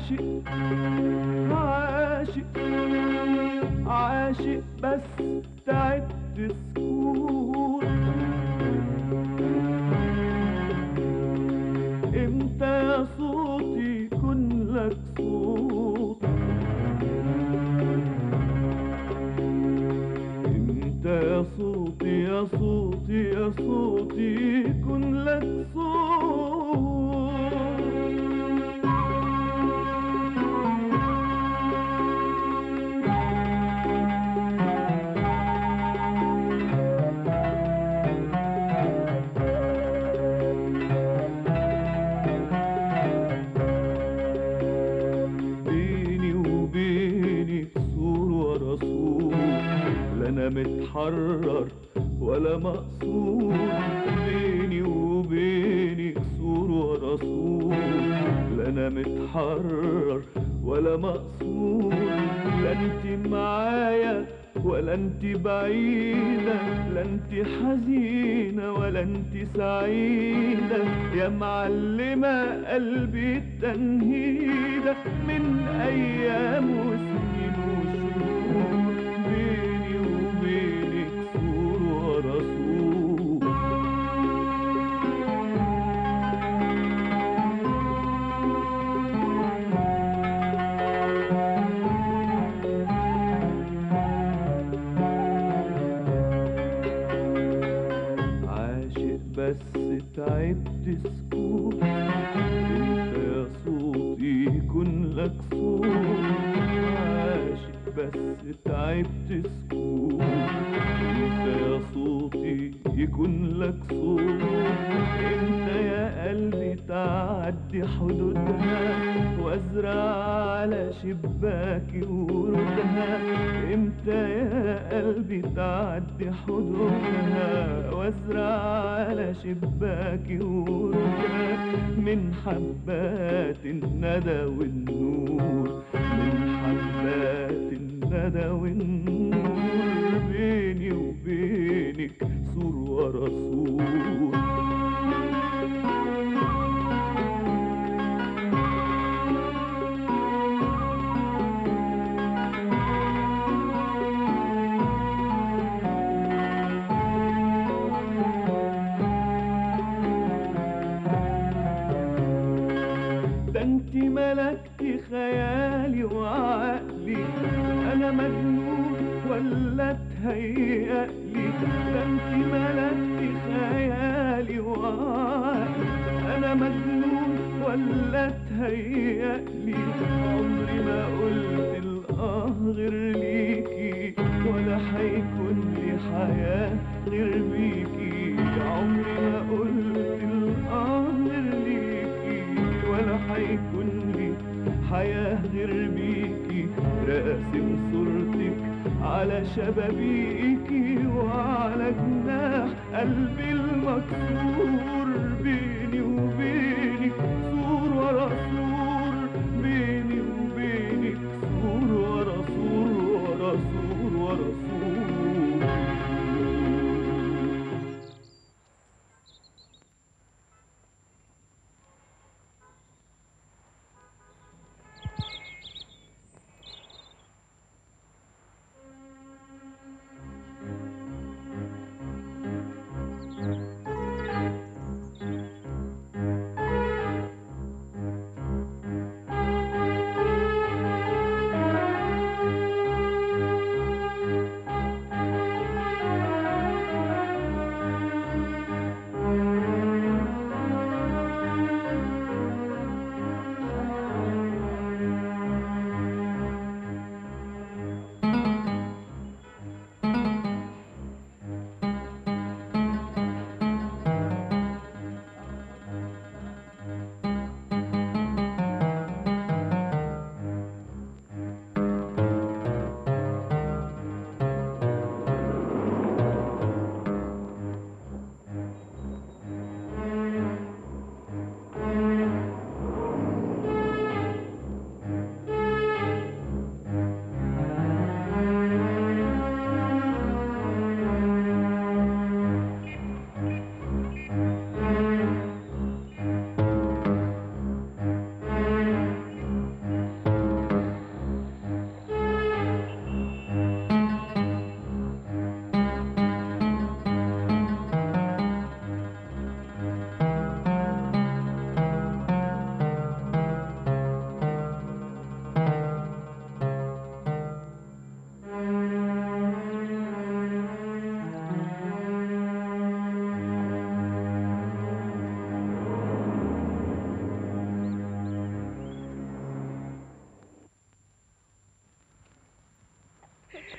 عاشق عاشق عاشق بس تعبت سكوت امتى يا صوتي يكون لك صوت امتى يا صوتي يا صوتي يا صوتي يكون لك صوت بيني وبينك سور ورا سور لا انا متحرر ولا مقصود بيني وبينك سور ورا سور لا انا متحرر ولا مقصود لا انت معايا ولا انت بعيدة لا انت حزينة ولا انت سعيدة يا معلمة قلبي التنهيدة من أيام وسنين وشهور بيني وبينك سور ورا سور عاشق بس تعبت سكوت انت يا صوتي يكون لك صوت عاشق بس تعبت سكوت انت يا صوتي يكون لك صوت انت يا قلبي تعدي حدودها وازرع على شباكي ورودها امتى يا قلبي تعدي حدودها وازرع على شباكي ورودها من حبات الندى والنور من حبات الندى والنور بيني وبينك سور ورا سور ده انت ملكتي خيالي وعقلي انا مجنون ولا تهيألي ده انت ملكتي خيالي وعقلي انا مجنون ولا تهيألي عمري ما قلت الاه غير ليكي ولا هيكون لي حياة غير بيكي عمري ما قلت الاه غير ليكي ولا هيكون لي حياة غير بيكي راسم صورتك على شبابيكي وعلى جناح قلبي المكسور بيني وبينك سور ورا سور بيني وبينك سور ورا سور ورا سور ورا سور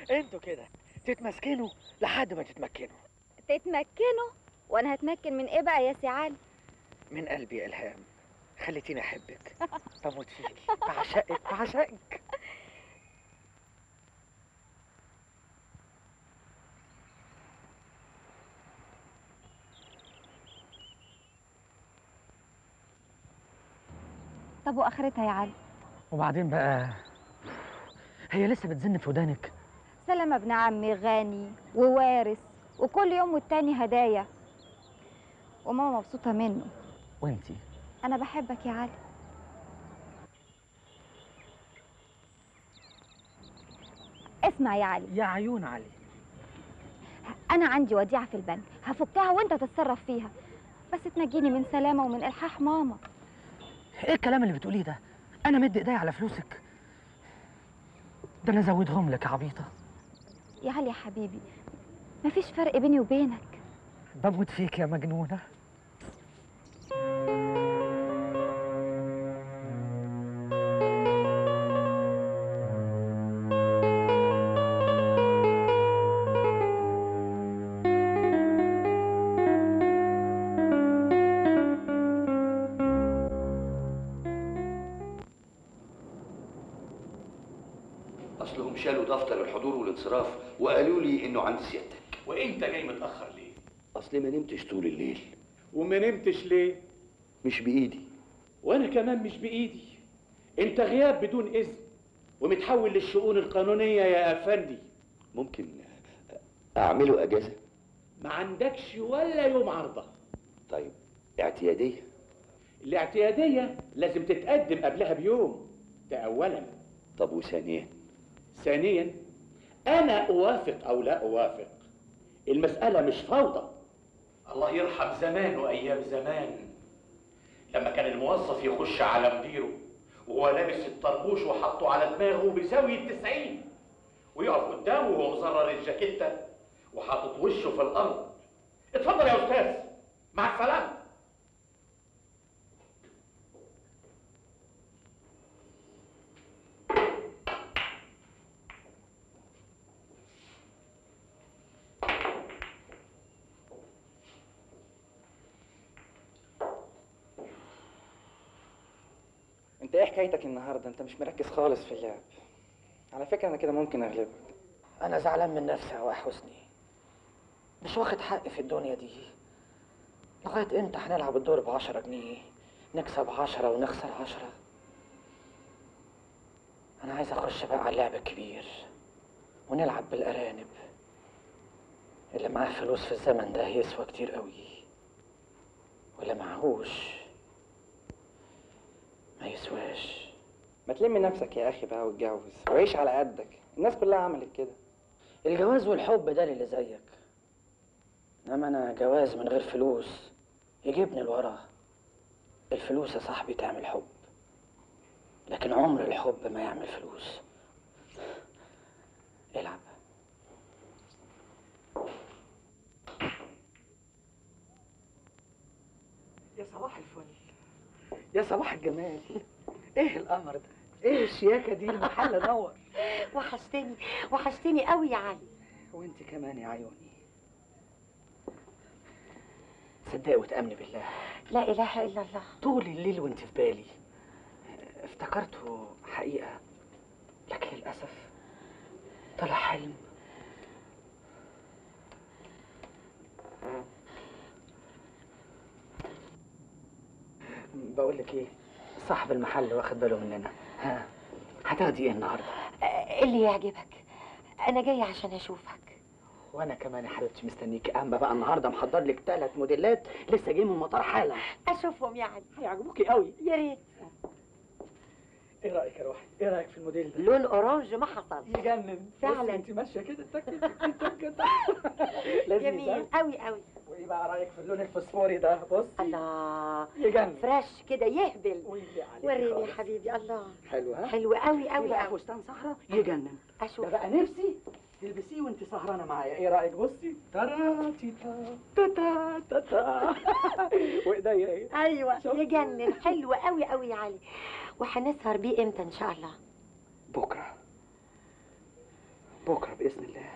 انتوا كده تتمسكنوا لحد ما تتمكنوا تتمكنوا وانا هتمكن من ايه بقى يا سي علي من قلبي يا الهام خليتيني احبك بموت فيكي بعشقك بعشقك طب واخرتها يا علي وبعدين بقى هي لسه بتزن في ودانك سلام ابن عمي غني ووارث وكل يوم والتاني هدايا وماما مبسوطة منه وانتي أنا بحبك يا علي اسمع يا علي يا عيون علي أنا عندي وديعة في البنك هفكها وأنت تتصرف فيها بس تنجيني من سلامة ومن إلحاح ماما ايه الكلام اللي بتقوليه ده انا مدي ايديا على فلوسك ده انا ازودهم لك يا عبيطه يا علي يا حبيبي مفيش فرق بيني وبينك بموت فيك يا مجنونه اصلهم شالوا دفتر الحضور والانصراف وقالوا لي انه عند سيادتك وانت جاي متاخر ليه اصلي ما نمتش طول الليل وما نمتش ليه مش بايدي وانا كمان مش بايدي انت غياب بدون اذن ومتحول للشؤون القانونيه يا افندي ممكن اعمله اجازه ما عندكش ولا يوم عرضه طيب اعتياديه الاعتياديه لازم تتقدم قبلها بيوم ده اولا طب وثانيا ثانيا انا اوافق او لا اوافق المساله مش فوضى الله يرحم زمان وايام زمان لما كان الموظف يخش على مديره وهو لابس الطربوش وحطه على دماغه بزاويه 90 ويقف قدامه وهو مزرر الجاكيته وحاطط وشه في الارض اتفضل يا استاذ مع السلامه انت ايه حكايتك النهارده انت مش مركز خالص في اللعب على فكره انا كده ممكن اغلبك انا زعلان من نفسي يا حسني مش واخد حقي في الدنيا دي لغايه امتى هنلعب الدور بعشرة جنيه نكسب عشرة ونخسر عشرة انا عايز اخش بقى على اللعب الكبير ونلعب بالارانب اللي معاه فلوس في الزمن ده يسوى كتير قوي واللي معهوش ما يسواش ما تلم نفسك يا اخي بقى واتجوز وعيش على قدك الناس كلها عملت كده الجواز والحب ده اللي زيك انما انا جواز من غير فلوس يجيبني لورا الفلوس يا صاحبي تعمل حب لكن عمر الحب ما يعمل فلوس العب يا صباح الفل يا صباح الجمال ايه القمر ده ايه الشياكه دي المحل نور وحشتني وحشتني قوي يا علي وانت كمان يا عيوني صدقي وتأمني بالله لا اله الا الله طول الليل وانت في بالي افتكرته حقيقة لكن للأسف طلع حلم بقول لك ايه صاحب المحل واخد باله مننا ها هتاخدي ايه النهارده آه، اللي يعجبك انا جايه عشان اشوفك وانا كمان يا حبيبتي مستنيكي اما بقى النهارده محضر لك ثلاث موديلات لسه جاي من المطار حالا اشوفهم يا علي هيعجبوكي قوي يا ريت ايه رايك يا روحي ايه رايك في الموديل ده لون اورانج ما حصل يجنن فعلاً. بصي انت ماشيه كده تك تك تك تك لذيذ جميل ها؟ قوي قوي وايه بقى رايك في اللون الفوسفوري ده بصي الله يجنن فريش كده يهبل ويلي عليك وريني يا خالص. حبيبي الله حلو ها حلو قوي ايه قوي بقى قوي فستان صحراء يجنن ده اشوف بقى نفسي تلبسيه وانت سهرانه معايا ايه رايك بصي ترى تيتا تتا تتا وايديا ايه ايوه شوف. يجنن حلو قوي قوي يا علي وهنسهر بيه امتى ان شاء الله بكره بكره باذن الله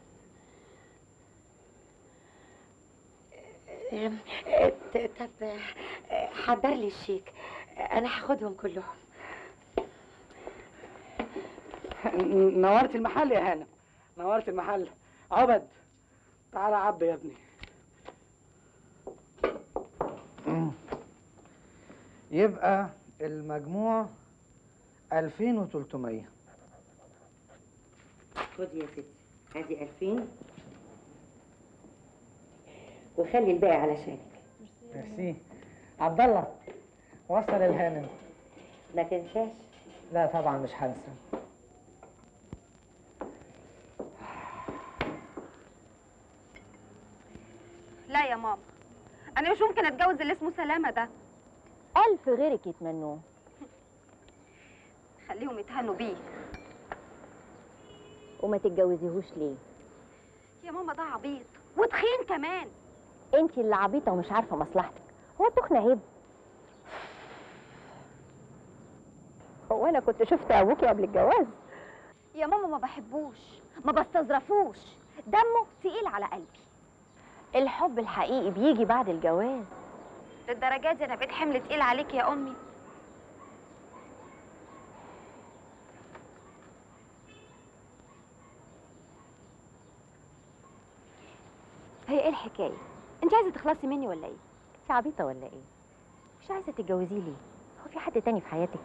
أم، أه، ت- طب أه، حضر لي الشيك انا هاخدهم كلهم نورت المحل يا هانم نورت المحل عبد تعالى عبد يا ابني يبقى المجموع 2300 خد يا ستي ادي 2000 وخلي الباقي علشانك ميرسي عبد الله وصل الهانم ما تنساش لا طبعا مش هنسى لا يا ماما انا مش ممكن اتجوز اللي اسمه سلامه ده ألف غيرك يتمنوه خليهم يتهنوا بيه وما تتجوزيهوش ليه يا ماما ده عبيط وتخين كمان انت اللي عبيطه ومش عارفه مصلحتك هو تخن عيب هو انا كنت شفت ابوكي قبل الجواز يا ماما ما بحبوش ما بستظرفوش دمه تقيل على قلبي الحب الحقيقي بيجي بعد الجواز للدرجه دي انا بقيت حمل تقيل عليك يا امي هي ايه الحكايه انت عايزه تخلصي مني ولا ايه انت عبيطه ولا ايه مش عايزه تتجوزيه ليه هو في حد تاني في حياتك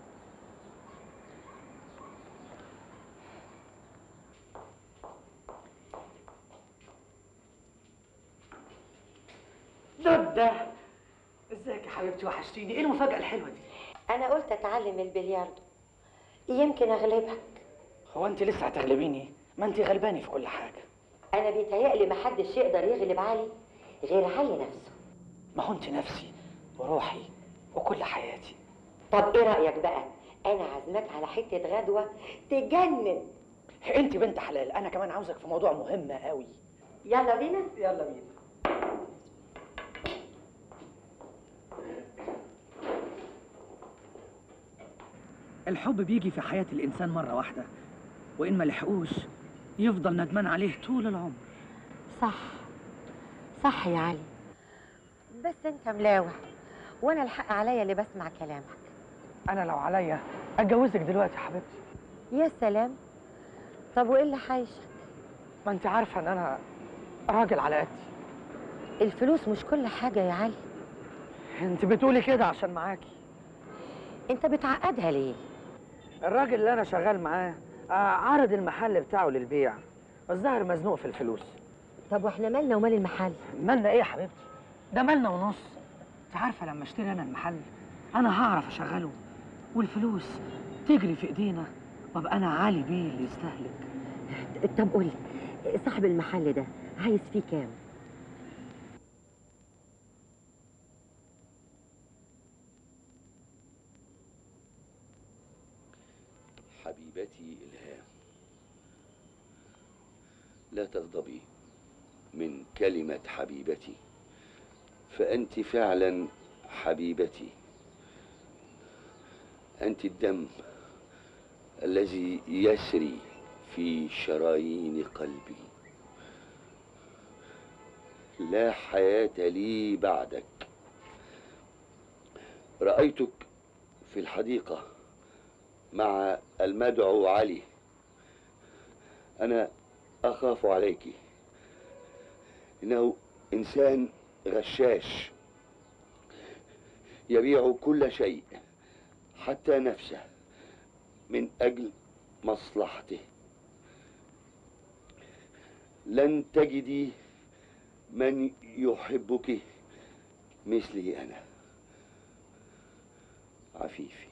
دودة ازيك يا حبيبتي وحشتيني ايه المفاجأة الحلوة دي انا قلت اتعلم البلياردو يمكن اغلبك هو انت لسه هتغلبيني ما انت غلباني في كل حاجة انا بيتهيألي محدش يقدر يغلب علي غير علي نفسه ما هو انت نفسي وروحي وكل حياتي طب ايه رأيك بقى انا عازمك على حتة غدوة تجنن انت بنت حلال انا كمان عاوزك في موضوع مهم قوي يلا بينا يلا بينا الحب بيجي في حياة الإنسان مرة واحدة وإن ما لحقوش يفضل ندمان عليه طول العمر صح صح يا علي بس انت ملاوع وانا الحق عليا اللي بسمع كلامك أنا لو عليا أتجوزك دلوقتي يا حبيبتي يا سلام طب وايه اللي حايشك ما أنت عارفة إن أنا راجل على قدي الفلوس مش كل حاجة يا علي أنت بتقولي كده عشان معاكي انت بتعقدها ليه الراجل اللي أنا شغال معاه آه، عرض المحل بتاعه للبيع الظاهر مزنوق في الفلوس طب واحنا مالنا ومال المحل مالنا إيه يا حبيبتي ده مالنا ونص أنت عارفة لما اشتري أنا المحل أنا هعرف أشغله والفلوس تجري في إيدينا وأبقى أنا علي بيه اللي يستهلك طب قولي صاحب المحل ده عايز فيه كام حبيبتي إلهام لا تغضبي من كلمة حبيبتي فأنت فعلا حبيبتي أنت الدم الذي يسري في شرايين قلبي لا حياة لي بعدك رأيتك في الحديقة مع المدعو علي أنا أخاف عليك إنه إنسان غشاش يبيع كل شيء حتى نفسه من أجل مصلحته لن تجدي من يحبك مثلي أنا عفيفي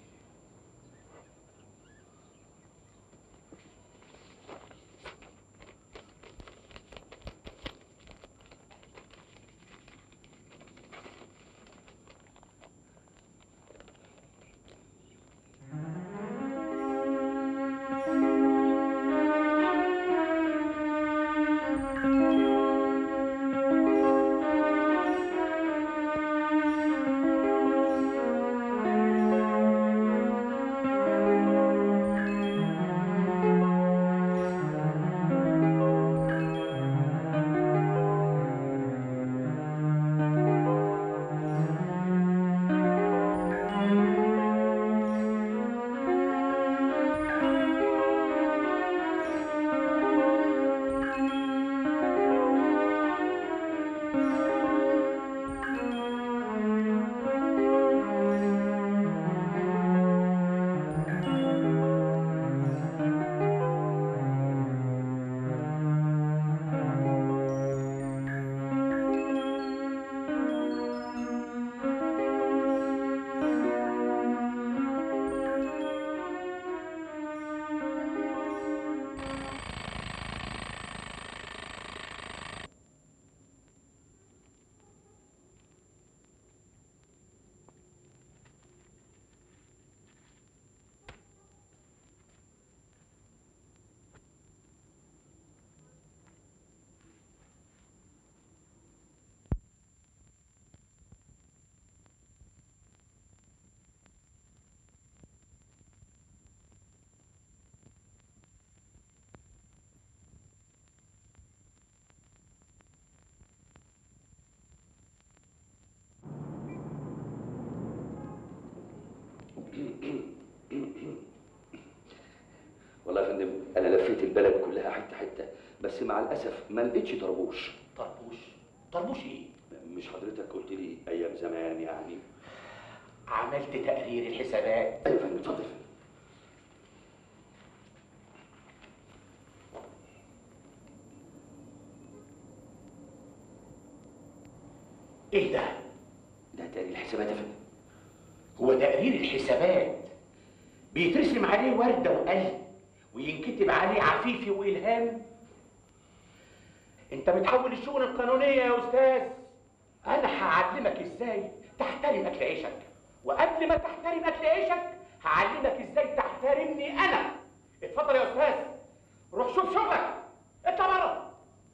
لفيت البلد كلها حته حته بس مع الاسف ما لقيتش طربوش طربوش طربوش ايه مش حضرتك قلت لي ايام زمان يعني عملت تقرير الحسابات ايوه يا فندم اتفضل يا فندم. ايه ده ده تقرير الحسابات يا فندم هو تقرير الحسابات بيترسم عليه وردة وقلب وينكتب عليه عفيفي وإلهام انت بتحول الشؤون القانونية يا أستاذ أنا هعلمك إزاي تحترم أكل عيشك وقبل ما تحترم أكل عيشك هعلمك إزاي تحترمني أنا اتفضل يا أستاذ روح شوف شغلك اطلع بره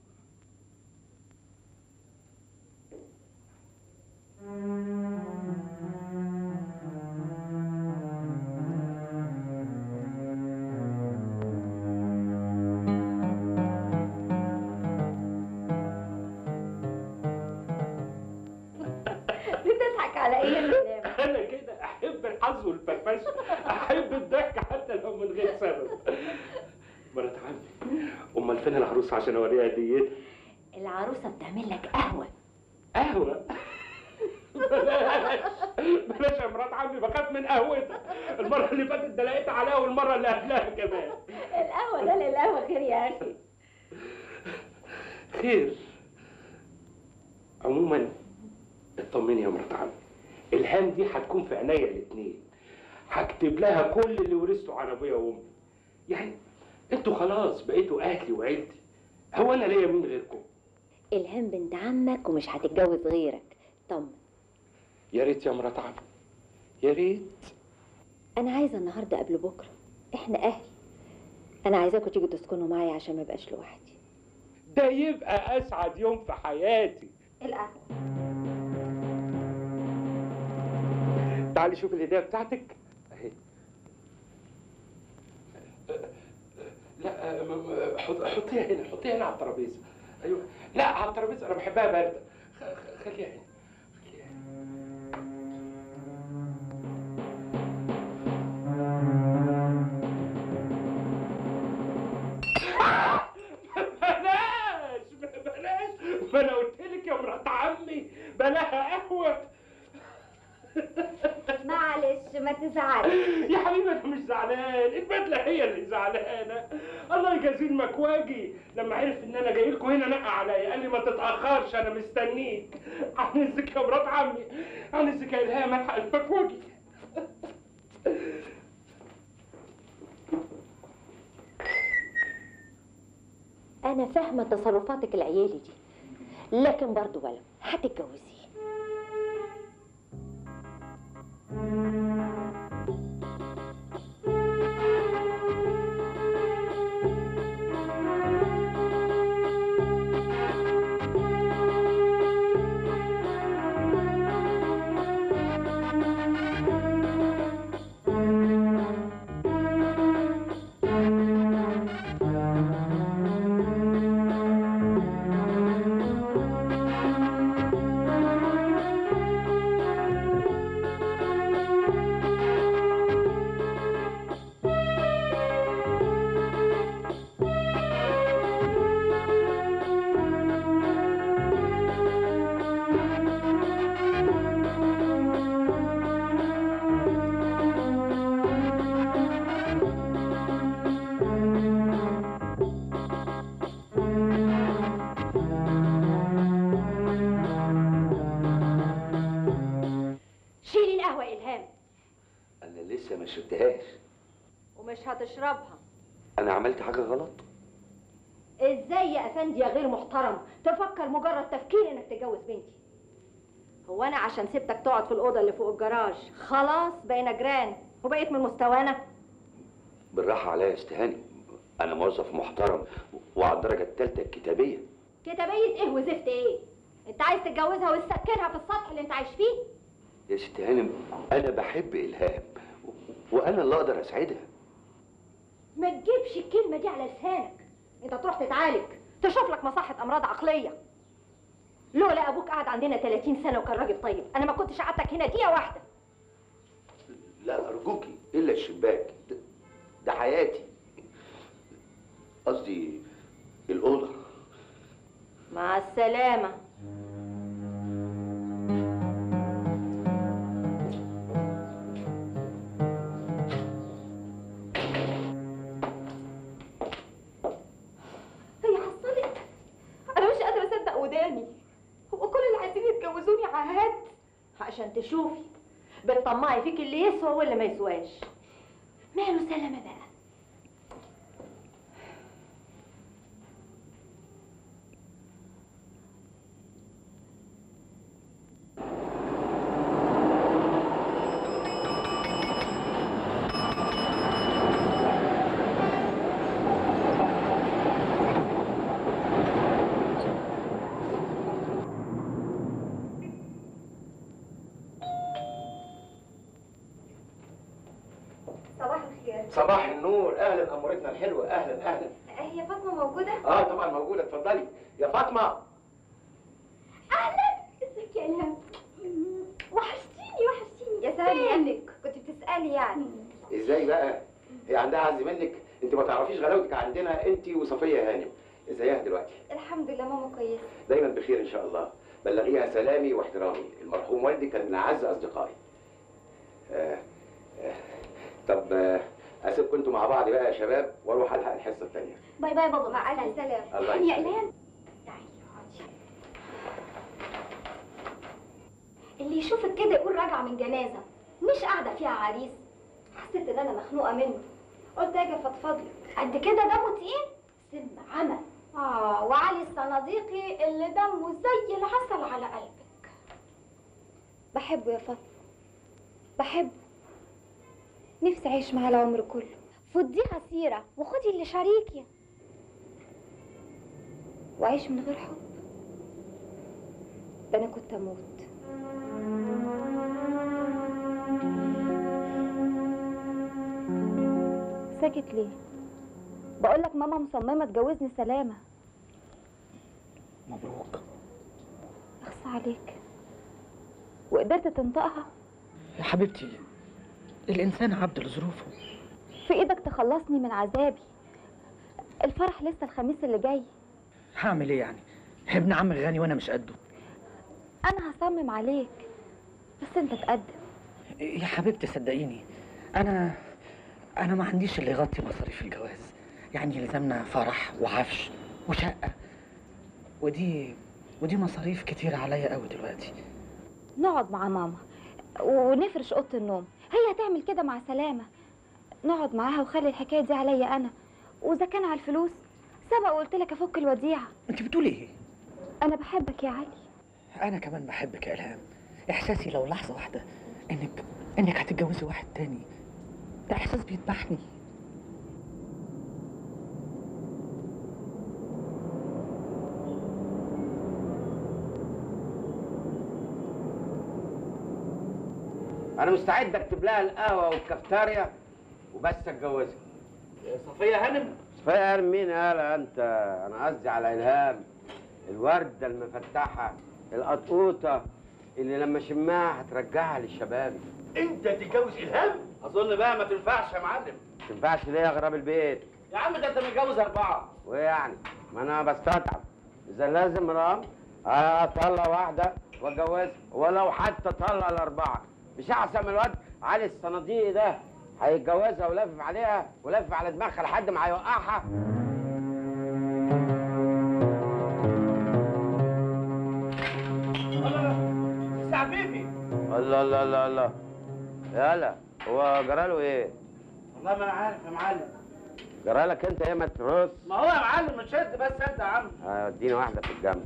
بتضحك على ايه يا سلام انا كده احب الحظ والفرفشه احب الضحك حتى لو من غير سبب مرات عمي امال فين العروسه عشان اوريها هديتها العروسه بتعمل لك قهوه قهوه بلاش بلاش يا مرات عمي بخاف من قهوتها المره اللي فاتت ده لقيتها عليها والمره اللي قبلها كمان القهوه ده للقهوه خير يا اخي خير عموما اطمني يا مرات عمي الهام دي هتكون في عينيا الاتنين هكتب لها كل اللي ورثته عن ابويا وامي يعني انتوا خلاص بقيتوا اهلي وعيلتي هو انا ليا مين غيركم الهام بنت عمك ومش هتتجوز غيرك طمن يا ريت يا مرات عمي يا ريت انا عايزه النهارده قبل بكره احنا اهل انا عايزاكم تيجوا تسكنوا معايا عشان ما ابقاش لوحدي ده يبقى اسعد يوم في حياتي القهوه تعالي شوف الهديه بتاعتك اهي لا م- م- حط- حطيها هنا حطيها هنا على الترابيزه ايوه لا على الترابيزه انا بحبها بارده خ- خ- خليها هنا خليها هنا. بلاش بلاش ما انا قلت لك يا مرات عمي بلاها قهوه معلش ما تزعلش يا حبيبي انا مش زعلان البدله هي اللي زعلانه الله يجازيه المكواجي لما عرف ان انا جاي لكم هنا نقى عليا قال لي ما تتاخرش انا مستنيك عنزك يا مرات عمي عنزك يا الهام الحق المكواجي انا فاهمه تصرفاتك العيالي دي لكن برضو ولا هتتجوزيه شيلي القهوة إلهام انا لسه ما شربتهاش ومش هتشربها انا عملت حاجه غلط ازاي يا افندي يا غير محترم تفكر مجرد تفكير انك تتجوز بنتي هو انا عشان سبتك تقعد في الاوضه اللي فوق الجراج خلاص بقينا جيران وبقيت من مستوانا بالراحه عليا يا استهاني انا موظف محترم وعلى الدرجه الثالثه الكتابيه كتابيه ايه وزفت ايه انت عايز تتجوزها وتسكنها في السطح اللي انت عايش فيه يا ست هانم انا بحب الهام وانا اللي اقدر اسعدها ما تجيبش الكلمه دي على لسانك انت تروح تتعالج تشوف لك مصحه امراض عقليه لولا ابوك قعد عندنا 30 سنه وكان راجل طيب انا ما كنتش قعدتك هنا دقيقه واحده لا ارجوكي الا الشباك ده, ده حياتي قصدي الاوضه مع السلامة هي حصلت انا مش قادره اصدق وداني هو كل اللي عايزين يتجوزوني عهات عشان تشوفي بتطمعي فيك اللي يسوى واللي ما يسواش ماله سلامه بقى صباح الخير صباح النور اهلا امورتنا الحلوه اهلا اهلا هي فاطمه موجوده اه طبعا موجوده اتفضلي يا فاطمه اهلا ازيك يا الهام وحشتيني وحشتيني يا سلام منك كنت بتسالي يعني ازاي بقى هي عندها عز منك انت ما تعرفيش غلاوتك عندنا انت وصفيه هانم ازيها دلوقتي الحمد لله ماما كويسه دايما بخير ان شاء الله بلغيها سلامي واحترامي المرحوم والدي كان من اعز اصدقائي آه آه طب آه اسيبكم انتوا مع بعض بقى يا شباب واروح الحق الحصه الثانيه باي باي بابا مع الف سلامه الله يا يسلمك. الهام تعالي اقعدي. اللي يشوفك كده يقول راجعه من جنازه مش قاعده فيها عريس حسيت ان انا مخنوقه منه قلت اجي افضفض لك قد كده دمه تقيل سم عمى اه وعلي الصناديقي اللي دمه زي العسل على قلبك بحبه يا فاطمه بحبه نفسي اعيش معاه العمر كله فضيها سيره وخدي اللي شريكي واعيش من غير حب ده انا كنت اموت ساكت ليه بقول لك ماما مصممه تجوزني سلامه مبروك اخص عليك وقدرت تنطقها يا حبيبتي الإنسان عبد لظروفه في ايدك تخلصني من عذابي الفرح لسه الخميس اللي جاي هعمل إيه يعني؟ ابن عم غني وأنا مش قده انا هصمم عليك بس انت تقدم يا حبيبتي صدقيني أنا أنا ما عنديش اللي يغطي مصاريف الجواز يعني يلزمنا فرح وعفش وشقة ودي ودي مصاريف كتير عليا قوي دلوقتي نقعد مع ماما ونفرش اوضه النوم هي هتعمل كده مع سلامه نقعد معاها وخلي الحكايه دي عليا انا واذا كان على الفلوس سبق وقلت لك افك الوديعه انت بتقولي ايه انا بحبك يا علي أنا كمان بحبك يا إلهام إحساسي لو لحظة واحدة إنك إنك هتتجوزي واحد تاني ده إحساس بيذبحني انا مستعد اكتب لها القهوه والكافتيريا وبس اتجوزها صفيه هانم صفية هانم مين يالا انت انا قصدي على الهام الورده المفتحه القطوطه اللي لما شمها هترجعها للشباب انت تتجوز الهام اظن بقى ما تنفعش يا معلم ما تنفعش ليه يا غراب البيت يا عم ده انت متجوز اربعه وايه يعني ما انا بستطعم اذا لازم رام اطلع واحده واتجوزها ولو حتى طلع الاربعه مش احسن من الواد علي الصناديق ده هيتجوزها ولافف عليها ولافف على دماغها لحد ما هيوقعها بس حبيبي الله الله الله الله يلا هو جراله ايه؟ والله ما انا عارف يا معلم جرالك انت ايه ما ترص؟ ما هو يا معلم مش شد بس انت يا عم آه، اديني واحده في الجنب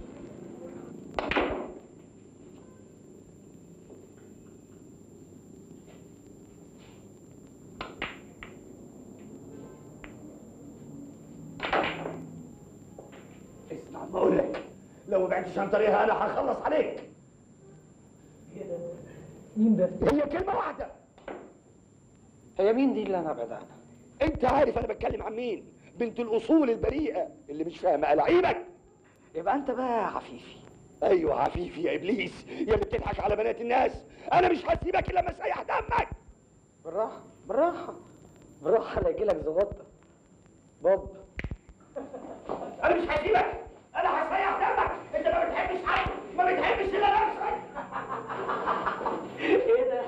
اسمع بقول لك لو ما بعدتش عن طريقها انا هخلص عليك مين ده؟ هي كلمه واحده هي مين دي اللي أنا أبعد عنها؟ انت عارف انا بتكلم عن مين بنت الاصول البريئه اللي مش فاهمه لعيبك يبقى أنت بقى يا عفيفي ايوه عفيفي يا ابليس يا اللي بتضحك على بنات الناس انا مش هسيبك الا لما اسيح دمك بالراحة بالراحة بالراحة لا يجيلك زغطة بوب انا مش هسيبك انا هسيح دمك انت ما بتحبش حد ما بتحبش الا نفسك ايه ده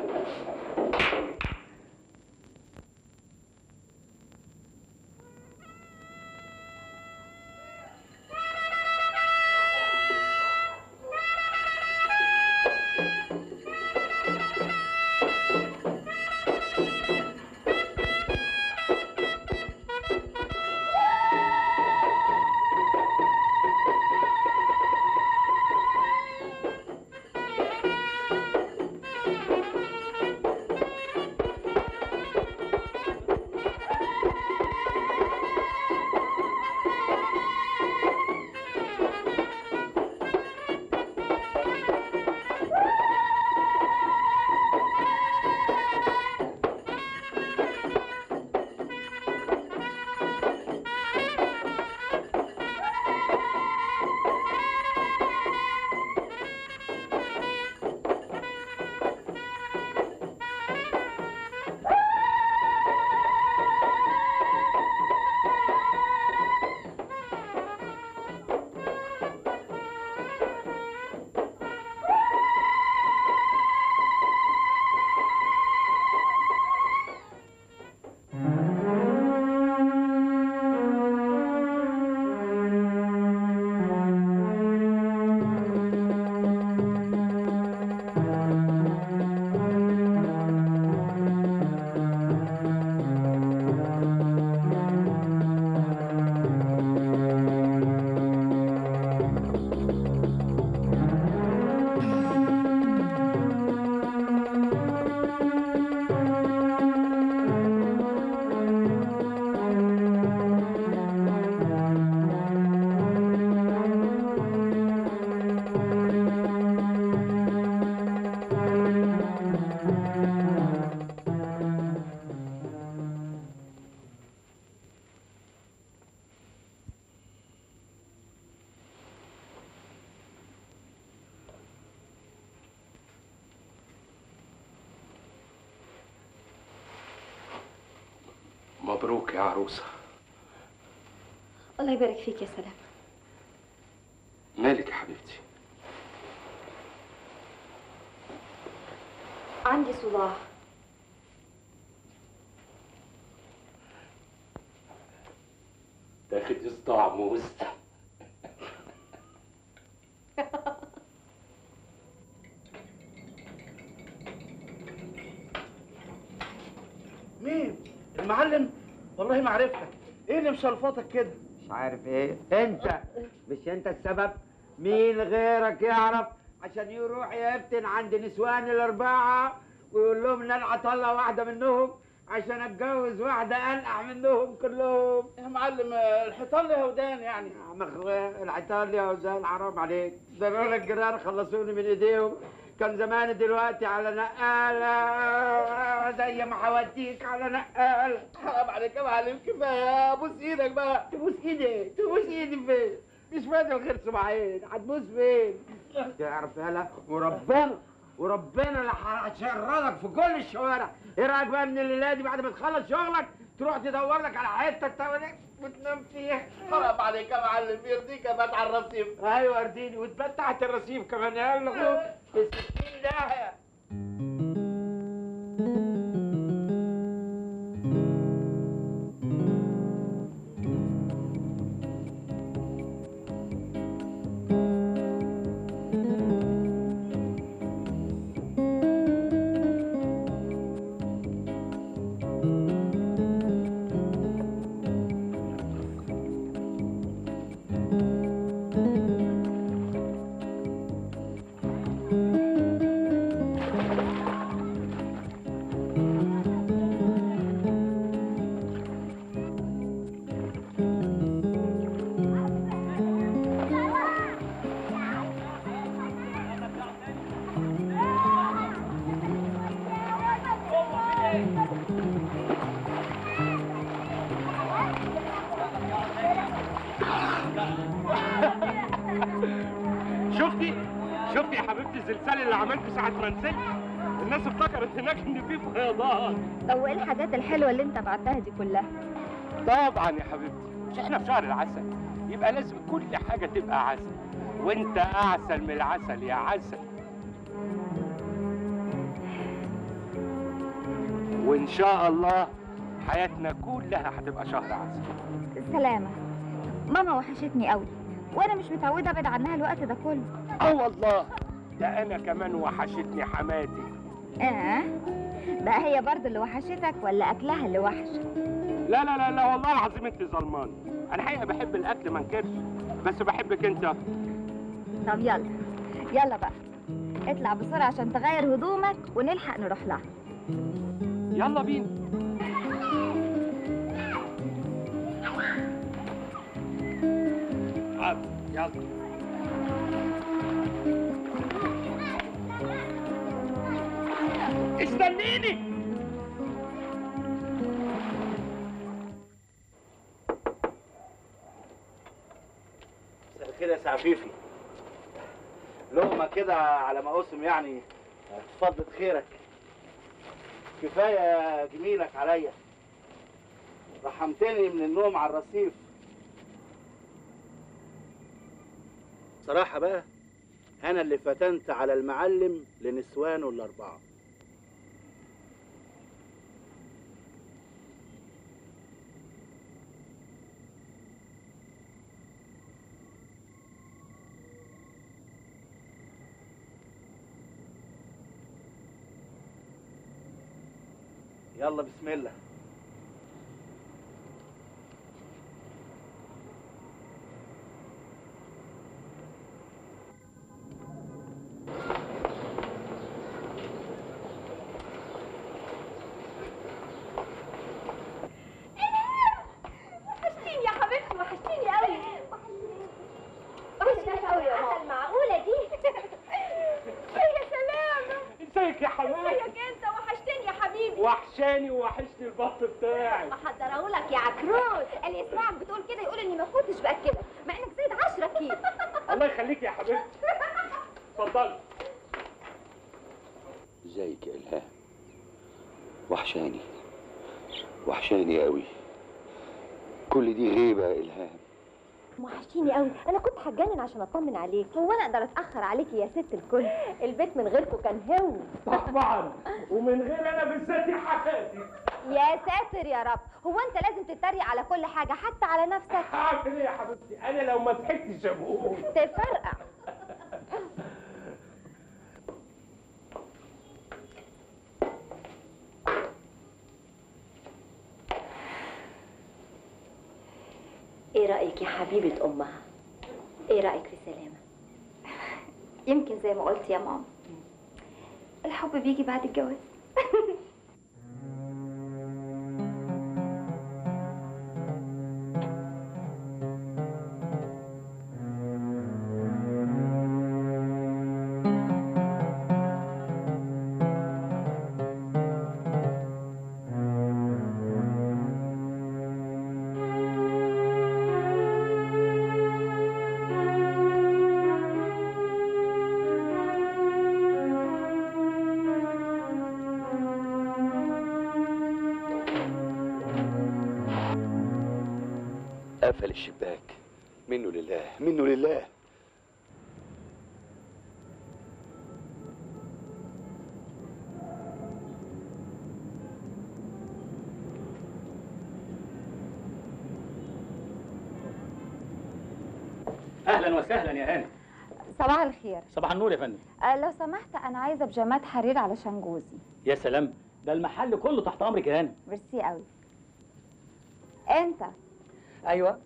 مبروك يا عروسة الله يبارك فيك يا سلام مالك يا حبيبتي عندي صداع تاخد صداع موز مين المعلم والله ما عرفتك ايه اللي مشلفطك كده مش عارف ايه انت مش انت السبب مين غيرك يعرف عشان يروح يفتن عند نسوان الاربعه ويقول لهم ان انا هطلع واحده منهم عشان اتجوز واحده انقع منهم كلهم يا معلم الحيطان لي هودان يعني يا عم اخويا العتال يا وزال حرام عليك ده انا الجيران خلصوني من ايديهم كان زماني دلوقتي على نقالة زي ما هوديك على نقالة حرام عليك يا معلم كفايه ابوس ايدك بقى تبوس ايدي تبوس ايدي فين مش فاضل غير صباعين هتبوس فين تعرف يالا وربنا وربنا اللي هشردك في كل الشوارع ايه رايك بقى ان الليله دي بعد ما تخلص شغلك تروح تدور لك على حته تاخدك وتنام فيها حرام عليك يا معلم يرضيك ابات على الرصيف ايوه ارضيني وتبات تحت الرصيف كمان يلا خد في الستين داهيه شفتي شفتي يا حبيبتي الزلزال اللي عملته ساعه ما نزلت الناس افتكرت هناك ان في فيضان طب وايه الحاجات الحلوه اللي انت بعتها دي كلها طبعا يا حبيبتي مش احنا في شهر العسل يبقى لازم كل حاجه تبقى عسل وانت اعسل من العسل يا عسل وان شاء الله حياتنا كلها هتبقى شهر عسل سلامة ماما وحشتني قوي وانا مش متعودة ابعد عنها الوقت ده كله اه والله ده انا كمان وحشتني حماتي اه بقى هي برضه اللي وحشتك ولا اكلها اللي وحشك لا لا لا لا والله العظيم انت ظلمان انا حقيقه بحب الاكل ما انكرش بس بحبك انت أكتر. طب يلا يلا بقى اطلع بسرعة عشان تغير هدومك ونلحق نروح لها يلا بينا عب يلا استنيني مساء الخير يا سعفيفي لقمة كده على ما أقسم يعني فضلة خيرك كفاية جميلك عليا رحمتني من النوم على الرصيف صراحة بقى أنا اللي فتنت على المعلم لنسوانه الأربعة يلا بسم الله وحشتيني يا حبيبتي وحشتيني قوي وحشتيني قوي يا ماما المعقولة دي يا سلام ازيك يا حبيبي ازيك انت وحشتني يا حبيبي وحشاني ووحشني البط بتاعي بحضره لك يا عكروت اللي يسمعك بتقول كده يقول اني ما كنتش بقى كده مع انك زايد 10 كيلو الله يخليك يا حبيبتي اتفضلي ازيك يا الهام وحشاني وحشاني قوي كل دي غيبه يا الهام وحشتيني قوي انا كنت هتجنن عشان اطمن عليك هو انا اقدر اتاخر عليكي يا ست الكل البيت من غيركم كان هو طبعا ومن غير انا بالذات يا حياتي يا ساتر يا رب هو انت لازم تتريق على كل حاجه حتى على نفسك هعمل ايه يا حبيبتي انا لو ما ضحكتش اموت تفرقع ايه رايك يا حبيبه امها ايه رايك في سلامه يمكن زي ما قلت يا ماما الحب بيجي بعد الجواز قفل الشباك منه لله منه لله اهلا وسهلا يا هاني صباح الخير صباح النور يا فندم أه لو سمحت انا عايزه بيجامات حرير علشان جوزي يا سلام ده المحل كله تحت امرك يا هاني ميرسي قوي انت ايوه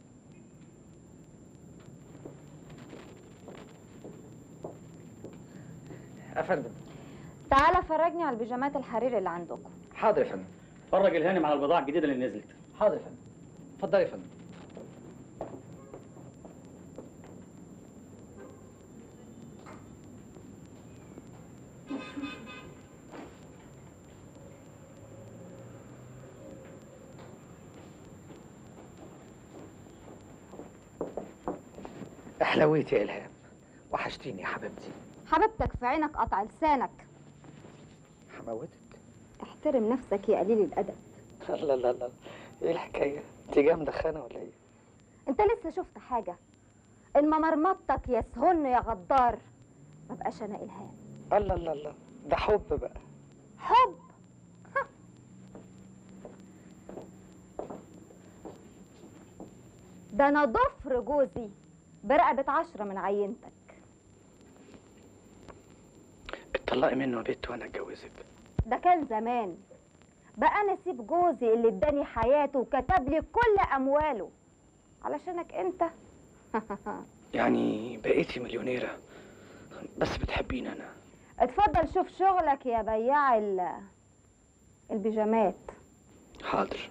افندم تعالى فرجني على البيجامات الحرير اللي عندكم حاضر يا فندم فرج الهانم على البضاعه الجديده اللي نزلت حاضر يا فندم اتفضلي يا فندم احلويتي يا الهام وحشتيني يا حبيبتي حبيبتك في عينك قطع لسانك حموتك احترم نفسك يا قليل الادب لا لا لا ايه الحكايه انت جايه مدخنه ولا ايه؟ انت لسه شفت حاجه ان ما مرمطتك يا سهن يا غدار ما بقاش انا الهام الله الله الله ده حب بقى حب ها. ده انا ضفر جوزي برقبة عشرة من عينتك اتطلقي منه يا بت وانا اتجوزك ده كان زمان بقى انا اسيب جوزي اللي اداني حياته وكتب لي كل امواله علشانك انت يعني بقيتي مليونيره بس بتحبيني انا اتفضل شوف شغلك يا بياع ال البيجامات حاضر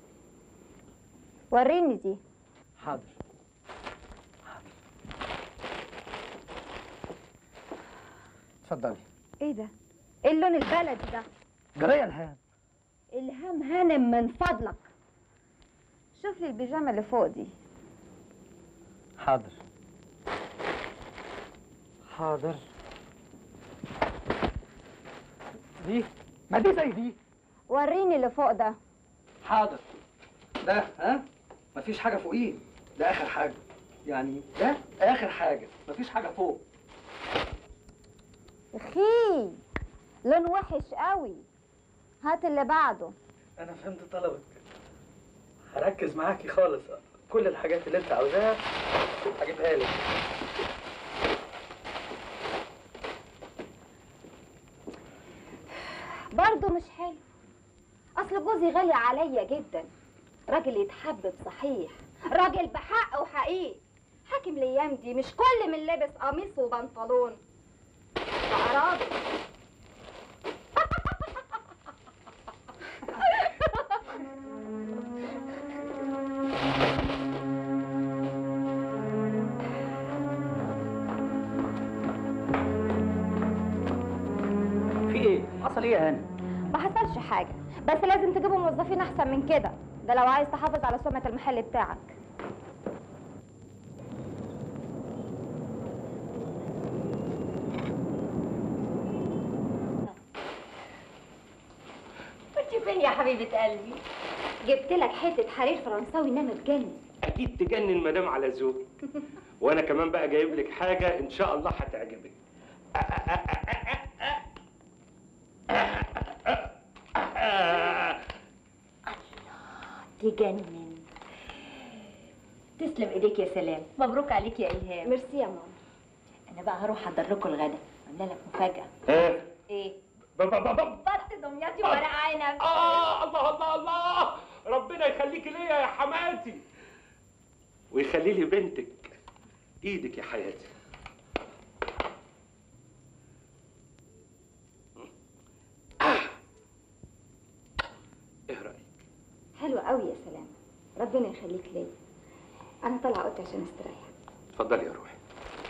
وريني دي حاضر اتفضلي ايه ده ايه اللون البلدي ده جرايه الهام الهام هانم من فضلك شوف لي البيجامه اللي فوق دي حاضر حاضر دي ما دي زي دي وريني اللي فوق ده حاضر ده ها مفيش حاجه فوقيه ده اخر حاجه يعني ده اخر حاجه مفيش حاجه فوق اخي لون وحش قوي هات اللي بعده انا فهمت طلبك هركز معاكي خالص كل الحاجات اللي انت عاوزاها هجيبها لك برضه مش حلو اصل جوزي غالي عليا جدا راجل يتحبب صحيح راجل بحق وحقيقي حاكم الايام دي مش كل من لابس قميص وبنطلون بقى راجل في ايه؟ حصل ايه يا هاني؟ ما حصلش حاجه بس لازم تجيبوا موظفين احسن من كده ده لو عايز تحافظ على سمعه المحل بتاعك كنت فين يا حبيبة قلبي؟ جبت لك حته حرير فرنساوي انما تجنن اكيد تجنن مدام على ذوقي وانا كمان بقى جايب لك حاجه ان شاء الله هتعجبك تجنن تسلم ايديك يا سلام مبروك عليك يا الهام ميرسي يا ماما انا بقى هروح احضر لكم الغدا عامله لك مفاجاه ايه ايه بابا بابا بط دمياطي ورق عنب آه الله الله الله ربنا يخليكي ليا يا حماتي ويخلي لي بنتك ايدك يا حياتي ايه رايك حلو قوي يا سلام ربنا يخليك ليا انا طالعه اوضتي عشان استريح اتفضلي يا روحي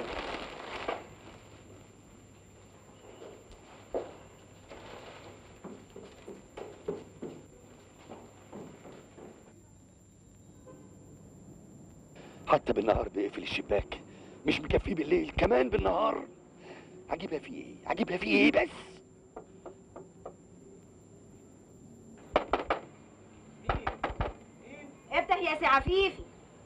حتى بالنهار بيقفل الشباك مش مكفيه بالليل كمان بالنهار عجيبها فيه ايه عجيبها فيه ايه بس افتح يا سي عفيفي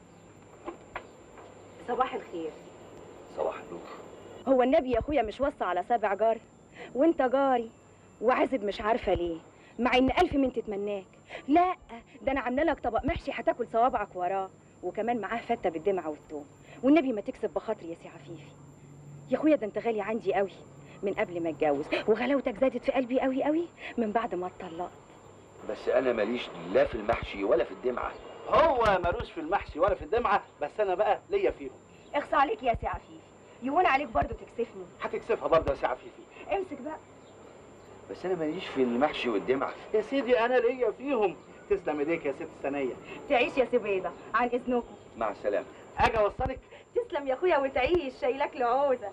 صباح الخير صباح النور هو النبي يا اخويا مش وصى على سبع جار وانت جاري وعازب مش عارفه ليه مع ان الف من تتمناك لا ده انا عامله لك طبق محشي هتاكل صوابعك وراه وكمان معاه فته بالدمعه والثوم والنبي ما تكسب بخاطري يا سي عفيفي يا اخويا ده انت غالي عندي قوي من قبل ما اتجوز وغلاوتك زادت في قلبي قوي قوي من بعد ما اتطلقت بس انا ماليش لا في المحشي ولا في الدمعه هو ملوش في المحشي ولا في الدمعه بس انا بقى ليا فيهم اخصى عليك يا سي عفيفي يهون عليك برضو تكسفني هتكسفها برضه يا سي عفيفي امسك بقى بس انا ماليش في المحشي والدمعه يا سيدي انا ليا فيهم تسلم ايديك يا ست ثانيه تعيش يا سي بيضه عن اذنكم مع السلامه اجي اوصلك تسلم يا اخويا وتعيش شايلك لعوزه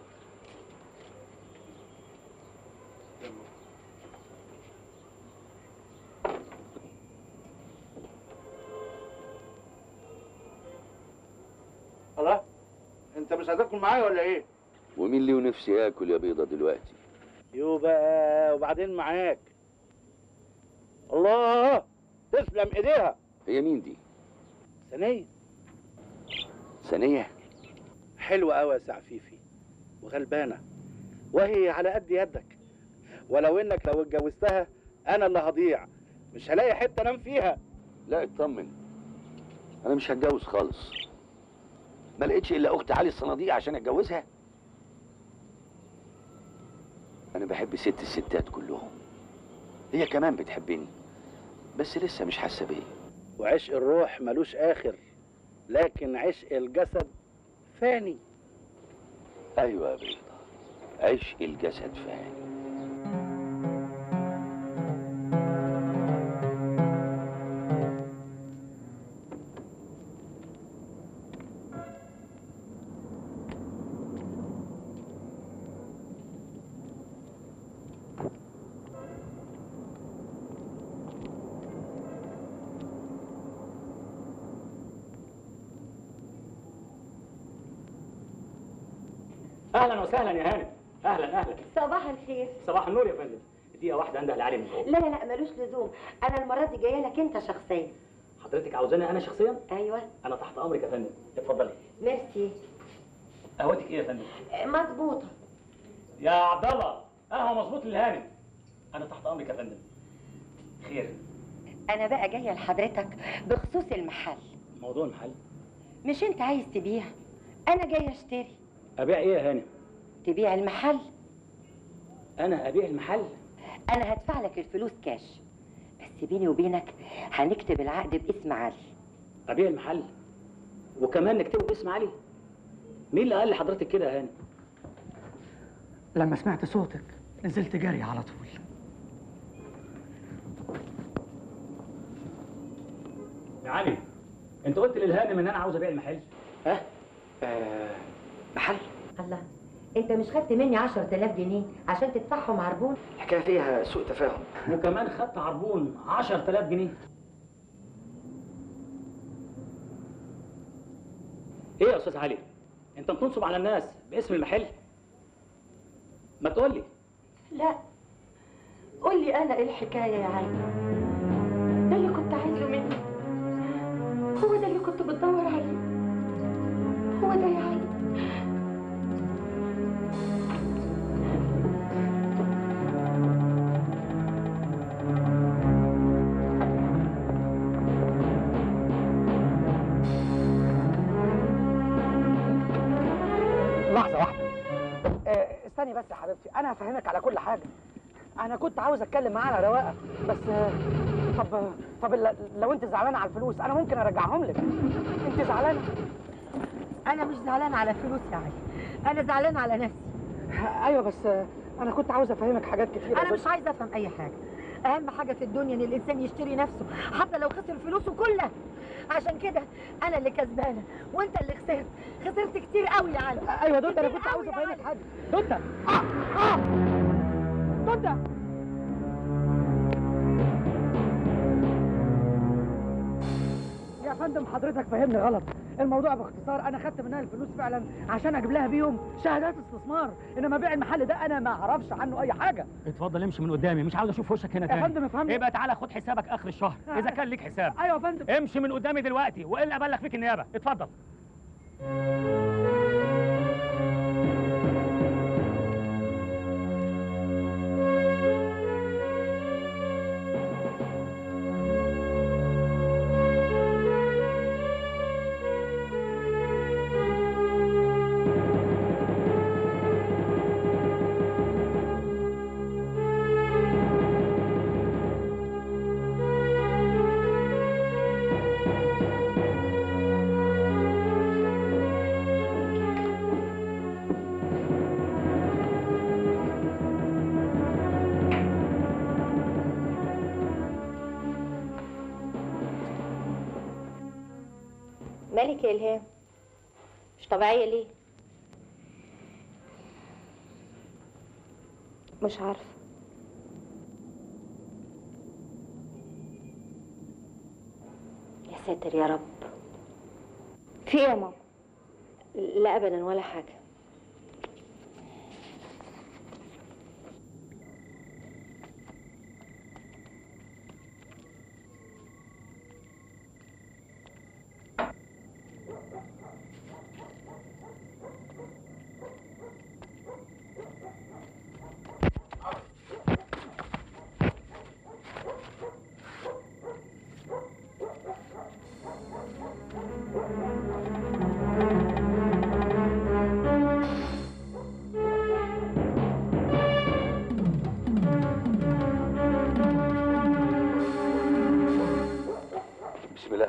الله انت مش هتاكل معايا ولا ايه ومين ليه نفسي ياكل يا بيضه دلوقتي يو بقى وبعدين معاك الله تسلم ايديها هي مين دي ثانيه ثانيه حلوه قوي يا سعفيفي وغلبانه وهي على قد يدك ولو انك لو اتجوزتها انا اللي هضيع مش هلاقي حته انام فيها لا اطمن انا مش هتجوز خالص ما لقيتش الا اخت علي الصناديق عشان اتجوزها انا بحب ست الستات كلهم هي كمان بتحبني بس لسه مش حاسه بيا وعشق الروح ملوش اخر لكن عشق الجسد فاني ايوه يا بيضة عشق الجسد فاني اهلا وسهلا يا هانم اهلا اهلا صباح الخير صباح النور يا فندم دقيقه واحده انده لعلي من فوق لا لا لا ملوش لزوم انا المره دي جايه لك انت شخصيا حضرتك عاوزاني انا شخصيا ايوه انا تحت امرك يا فندم اتفضلي ميرسي قهوتك ايه يا فندم مظبوطه يا عبد الله قهوه مظبوط للهانم انا تحت امرك يا فندم خير انا بقى جايه لحضرتك بخصوص المحل موضوع المحل مش انت عايز تبيع انا جايه اشتري ابيع ايه يا هانم تبيع المحل انا ابيع المحل انا هدفع لك الفلوس كاش بس بيني وبينك هنكتب العقد باسم علي ابيع المحل وكمان نكتبه باسم علي مين اللي قال لحضرتك كده يا هانم لما سمعت صوتك نزلت جري على طول يا علي انت قلت للهانم ان انا عاوز ابيع المحل ها آه محل الله انت مش خدت مني 10000 جنيه عشان تدفعهم عربون الحكايه فيها سوء تفاهم وكمان خدت عربون 10000 جنيه ايه يا استاذ علي انت بتنصب على الناس باسم المحل ما تقول لي لا قول لي انا ايه الحكايه يا علي ده اللي كنت عايزه مني هو ده اللي كنت بتدور عليه هو ده يا علي لحظه واحده آه، استني بس يا حبيبتي انا هفهمك على كل حاجه انا كنت عاوز اتكلم معاه على رواقه بس آه، طب طب ال- لو انت زعلانه على الفلوس انا ممكن ارجعهم لك انت زعلانه انا مش زعلانه على فلوس يا علي انا زعلانه على نفسي ايوه بس آه، انا كنت عاوز افهمك حاجات كتير انا مش عايزه افهم اي حاجه اهم حاجه في الدنيا ان الانسان يشتري نفسه حتى لو خسر فلوسه كلها عشان كده انا اللي كسبانه وانت اللي خسرت خسرت كتير قوي يا علي ايوه دوت انا كتير كنت عاوز قوي يا افهمك علي. حاجه دوت اه اه دوت يا فندم حضرتك فهمني غلط الموضوع باختصار انا خدت منها الفلوس فعلا عشان اجيب لها بيهم شهادات استثمار انما بيع المحل ده انا ما اعرفش عنه اي حاجه اتفضل امشي من قدامي مش عاوز اشوف وشك هنا يا تاني فندم افهمني. يبقى تعالى خد حسابك اخر الشهر اذا كان ليك حساب ايوه يا فندم امشي من قدامي دلوقتي والا ابلغ فيك النيابه اتفضل مالك يا الهام مش طبيعيه ليه مش عارفة يا ساتر يا رب في ايه يا ماما لا ابدا ولا حاجه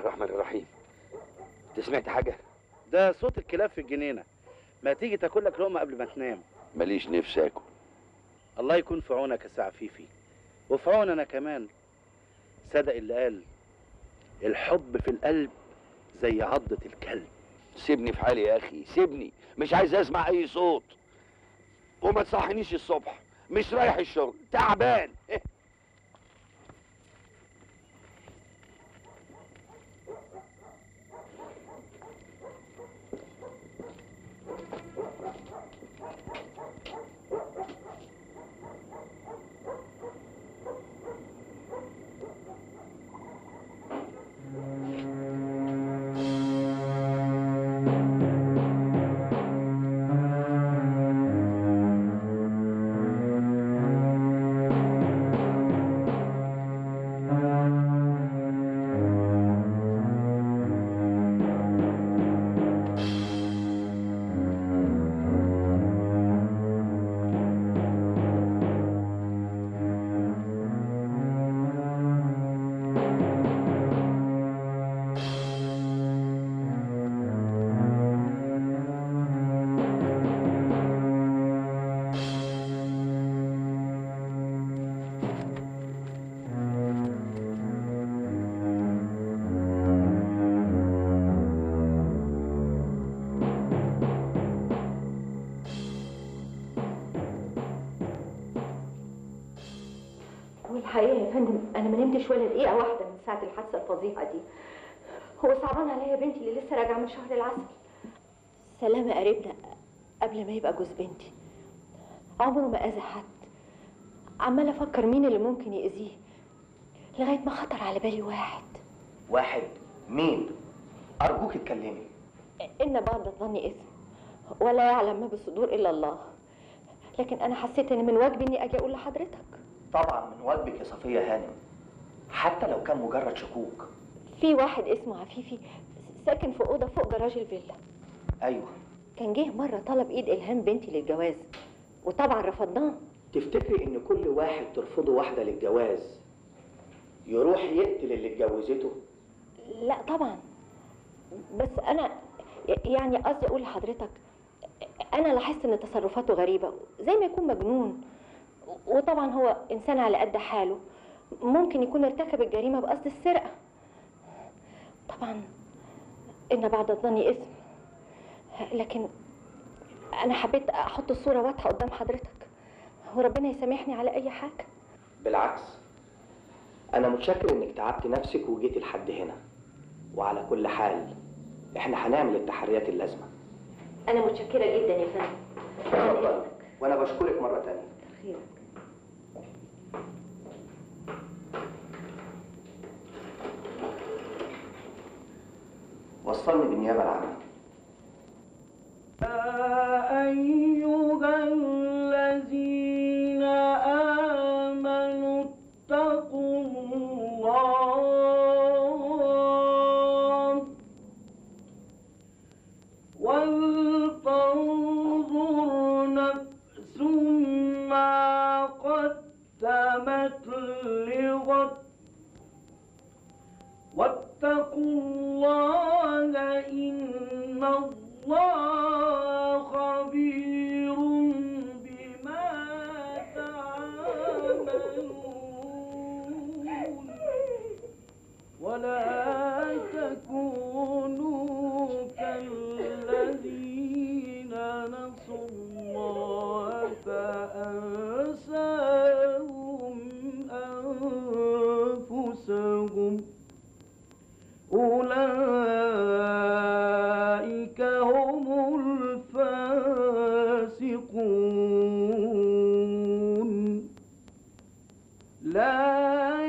الرحمن الرحيم انت سمعت حاجه ده صوت الكلاب في الجنينه ما تيجي تاكل لك لقمه قبل ما تنام ماليش نفسي اكل الله يكون في عونك يا سي عفيفي وفي عون انا كمان صدق اللي قال الحب في القلب زي عضة الكلب سيبني في حالي يا اخي سيبني مش عايز اسمع اي صوت وما تصحنيش الصبح مش رايح الشغل تعبان والحقيقه يا فندم انا ما نمتش ولا دقيقه واحده من ساعه الحادثه الفظيعه دي هو صعبان عليا بنتي اللي لسه راجعه من شهر العسل سلامه قريبنا قبل ما يبقى جوز بنتي عمره ما اذى حد عمال افكر مين اللي ممكن يأذيه لغايه ما خطر على بالي واحد واحد مين ارجوك اتكلمي ان بعض الظن اسم ولا يعلم ما بالصدور الا الله لكن انا حسيت ان من واجبي اني اجي اقول لحضرتك طبعا من واجبك يا صفيه هانم حتى لو كان مجرد شكوك في واحد اسمه عفيفي ساكن في اوضه فوق جراج الفيلا ايوه كان جه مره طلب ايد الهام بنتي للجواز وطبعا رفضناه تفتكري ان كل واحد ترفضه واحده للجواز يروح يقتل اللي اتجوزته لا طبعا بس انا يعني قصدي اقول لحضرتك انا لاحظت ان تصرفاته غريبه زي ما يكون مجنون وطبعا هو انسان على قد حاله ممكن يكون ارتكب الجريمه بقصد السرقه طبعا ان بعد الظن اسم لكن انا حبيت احط الصوره واضحه قدام حضرتك وربنا يسامحني على اي حاجه بالعكس انا متشكر انك تعبت نفسك وجيتي لحد هنا وعلى كل حال احنا هنعمل التحريات اللازمه انا متشكره جدا يا فندم اتفضل وانا بشكرك مره تانية خيرك وصلني بالنيابه العامه أيها الذين آمنوا اتقوا الله ولتنظر نفس ما قدمت لغد واتقوا الله إن الله خبير بما تعملون ولا تكونوا كالذين نسوا الله فأنساهم أنفسهم أولئك هم الفاسقون لا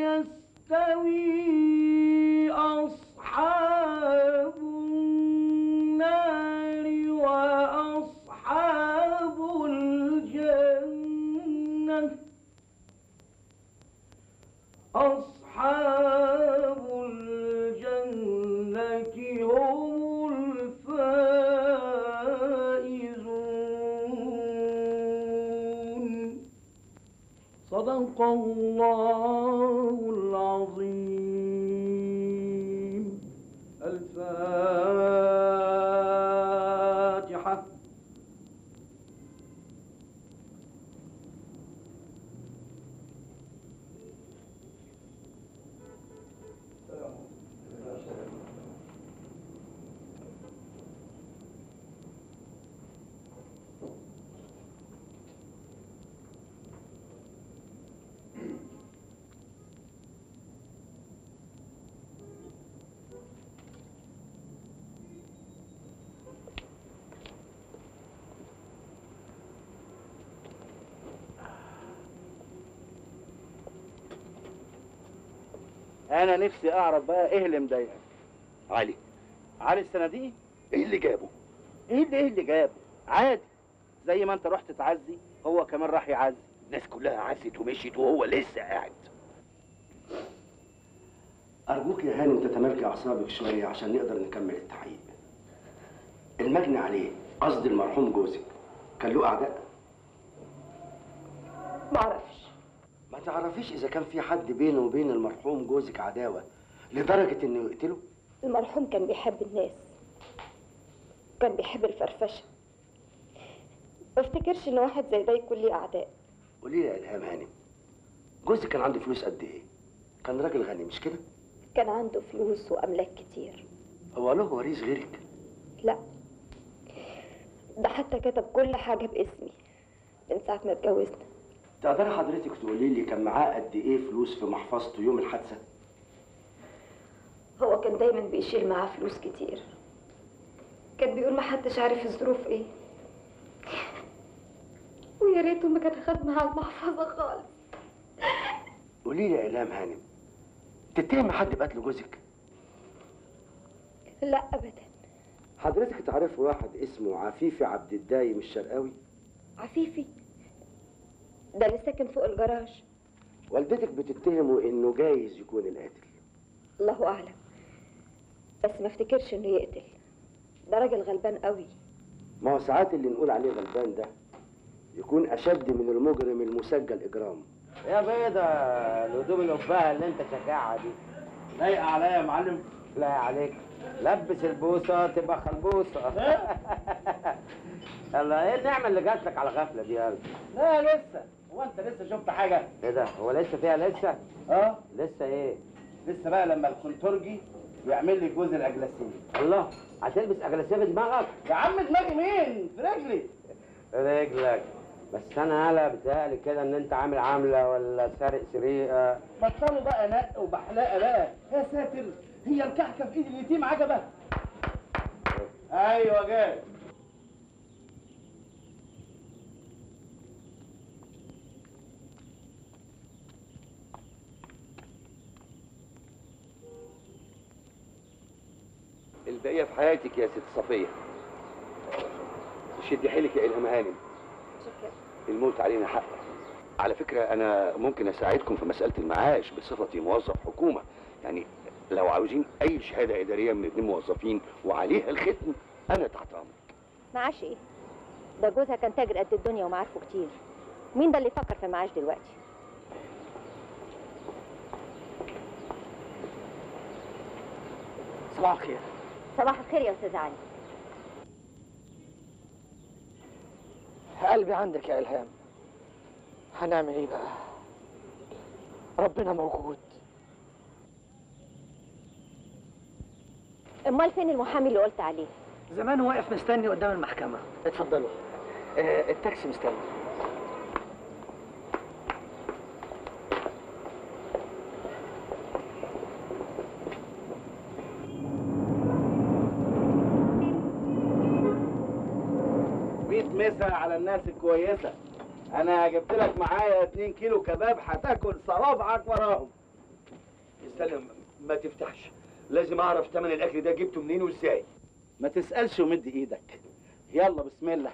يستوي أصحاب النار وأصحاب الجنة أصحاب الجنة هم الفائزون صدق الله العظيم الفاتحة انا نفسي اعرف بقى ايه اللي مضايقك علي علي الصناديق ايه اللي جابه ايه اللي ايه اللي جابه عادي زي ما انت رحت تعزي هو كمان راح يعزي الناس كلها عزت ومشيت وهو لسه قاعد أرجوك يا هانم تتمالكي أعصابك شوية عشان نقدر نكمل التحقيق. المجني عليه قصد المرحوم جوزك كان له أعداء؟ معرفش ما تعرفيش إذا كان في حد بينه وبين المرحوم جوزك عداوة لدرجة إنه يقتله؟ المرحوم كان بيحب الناس كان بيحب الفرفشة ما افتكرش ان واحد زي ده يكون ليه اعداء قولي لي يا إلهام هانم جوزك كان عنده فلوس قد إيه؟ كان راجل غني مش كده؟ كان عنده فلوس واملاك كتير هو له وريث غيرك؟ لا ده حتى كتب كل حاجة باسمي من ساعة ما اتجوزنا تقدري حضرتك تقولي لي كان معاه قد إيه فلوس في محفظته يوم الحادثة؟ هو كان دايما بيشيل معاه فلوس كتير كان بيقول محدش عارف الظروف ايه ويا ريته ما كان خد معاه المحفظة خالص قولي لي يا إلهام هانم تتهم حد بقتل جوزك؟ لا ابدا حضرتك تعرف واحد اسمه عفيفي عبد الدايم الشرقاوي؟ عفيفي ده اللي ساكن فوق الجراج والدتك بتتهمه إنه جايز يكون القاتل. الله اعلم بس ما افتكرش انه يقتل ده راجل غلبان قوي ما هو ساعات اللي نقول عليه غلبان ده يكون أشد من المجرم المسجل إجرام. يا بيضة الهدوم القبعة اللي انت شجاعها دي لايقة عليا يا معلم لا عليك لبس البوصة تبقى خلبوصة يلا ايه النعمة اللي جات لك على غفلة دي يا قلبي؟ لا لسه هو انت لسه شفت حاجة؟ ايه ده هو لسه فيها لسه؟ اه لسه ايه؟ لسه بقى لما الكونترجي يعمل لي جوز الاجلاسيه الله هتلبس اجلاسيه في دماغك؟ يا عم دماغي مين؟ في رجلي رجلك بس انا هلا بتهيألي كده ان انت عامل عامله ولا سارق سرقه بطلوا بقى نق وبحلقه بقى يا ساتر هي الكحكه في ايد اليتيم عجبه ايوه جاي البقية في حياتك يا ست صفية شدي حيلك يا إلهام هانم الموت علينا حق على فكرة أنا ممكن أساعدكم في مسألة المعاش بصفتي موظف حكومة يعني لو عاوزين أي شهادة إدارية من اتنين موظفين وعليها الختم أنا تحت أمرك معاش ايه ده جوزها كان تاجر قد الدنيا ومعارفه كتير مين ده اللي يفكر في المعاش دلوقتي صباح الخير صباح الخير يا استاذ علي قلبي عندك يا إلهام هنعمل ايه بقى ربنا موجود امال فين المحامي اللي قلت عليه زمان واقف مستني قدام المحكمة اتفضلوا آه التاكسي مستني ميت مسا على الناس الكويسة أنا جبت لك معايا 2 كيلو كباب هتاكل صوابعك وراهم استنى ما تفتحش لازم أعرف تمن الأكل ده جبته منين وإزاي ما تسألش ومد إيدك يلا بسم الله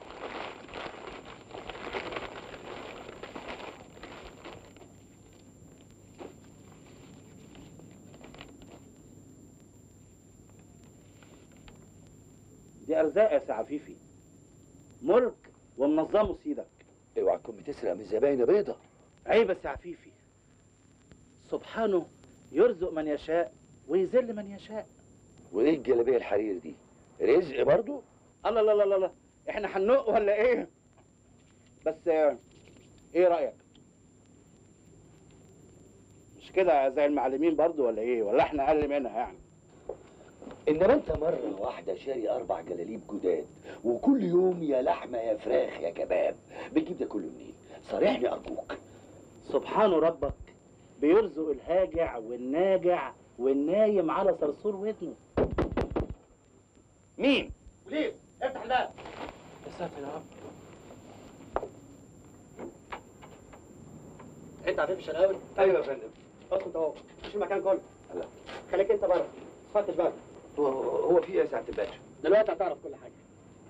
دي أرزاق يا سي عفيفي ملك ومنظمه سيدك اوعى تكون بتسرق من الزباين يا بيضة عيب يا سي عفيفي سبحانه يرزق من يشاء ويذل من يشاء وايه الجلابيه الحرير دي رزق برضو الله لا لا لا لا احنا هننق ولا ايه بس آه، ايه رايك مش كده زي المعلمين برضو ولا ايه ولا احنا اقل منها يعني انما انت مره واحده شاري اربع جلاليب جداد وكل يوم يا لحمه يا فراخ يا كباب بتجيب ده كله منين صارحني ارجوك سبحان ربك بيرزق الهاجع والناجع والنايم على صرصور ودنه مين ليه افتح الباب يا ساتر يا رب انت عفيف الشناوي ايوه يا فندم اسكت اهو مش المكان كله خليك انت بره فتش بقى هو هو في ايه يا سعاده الباشا دلوقتي هتعرف كل حاجه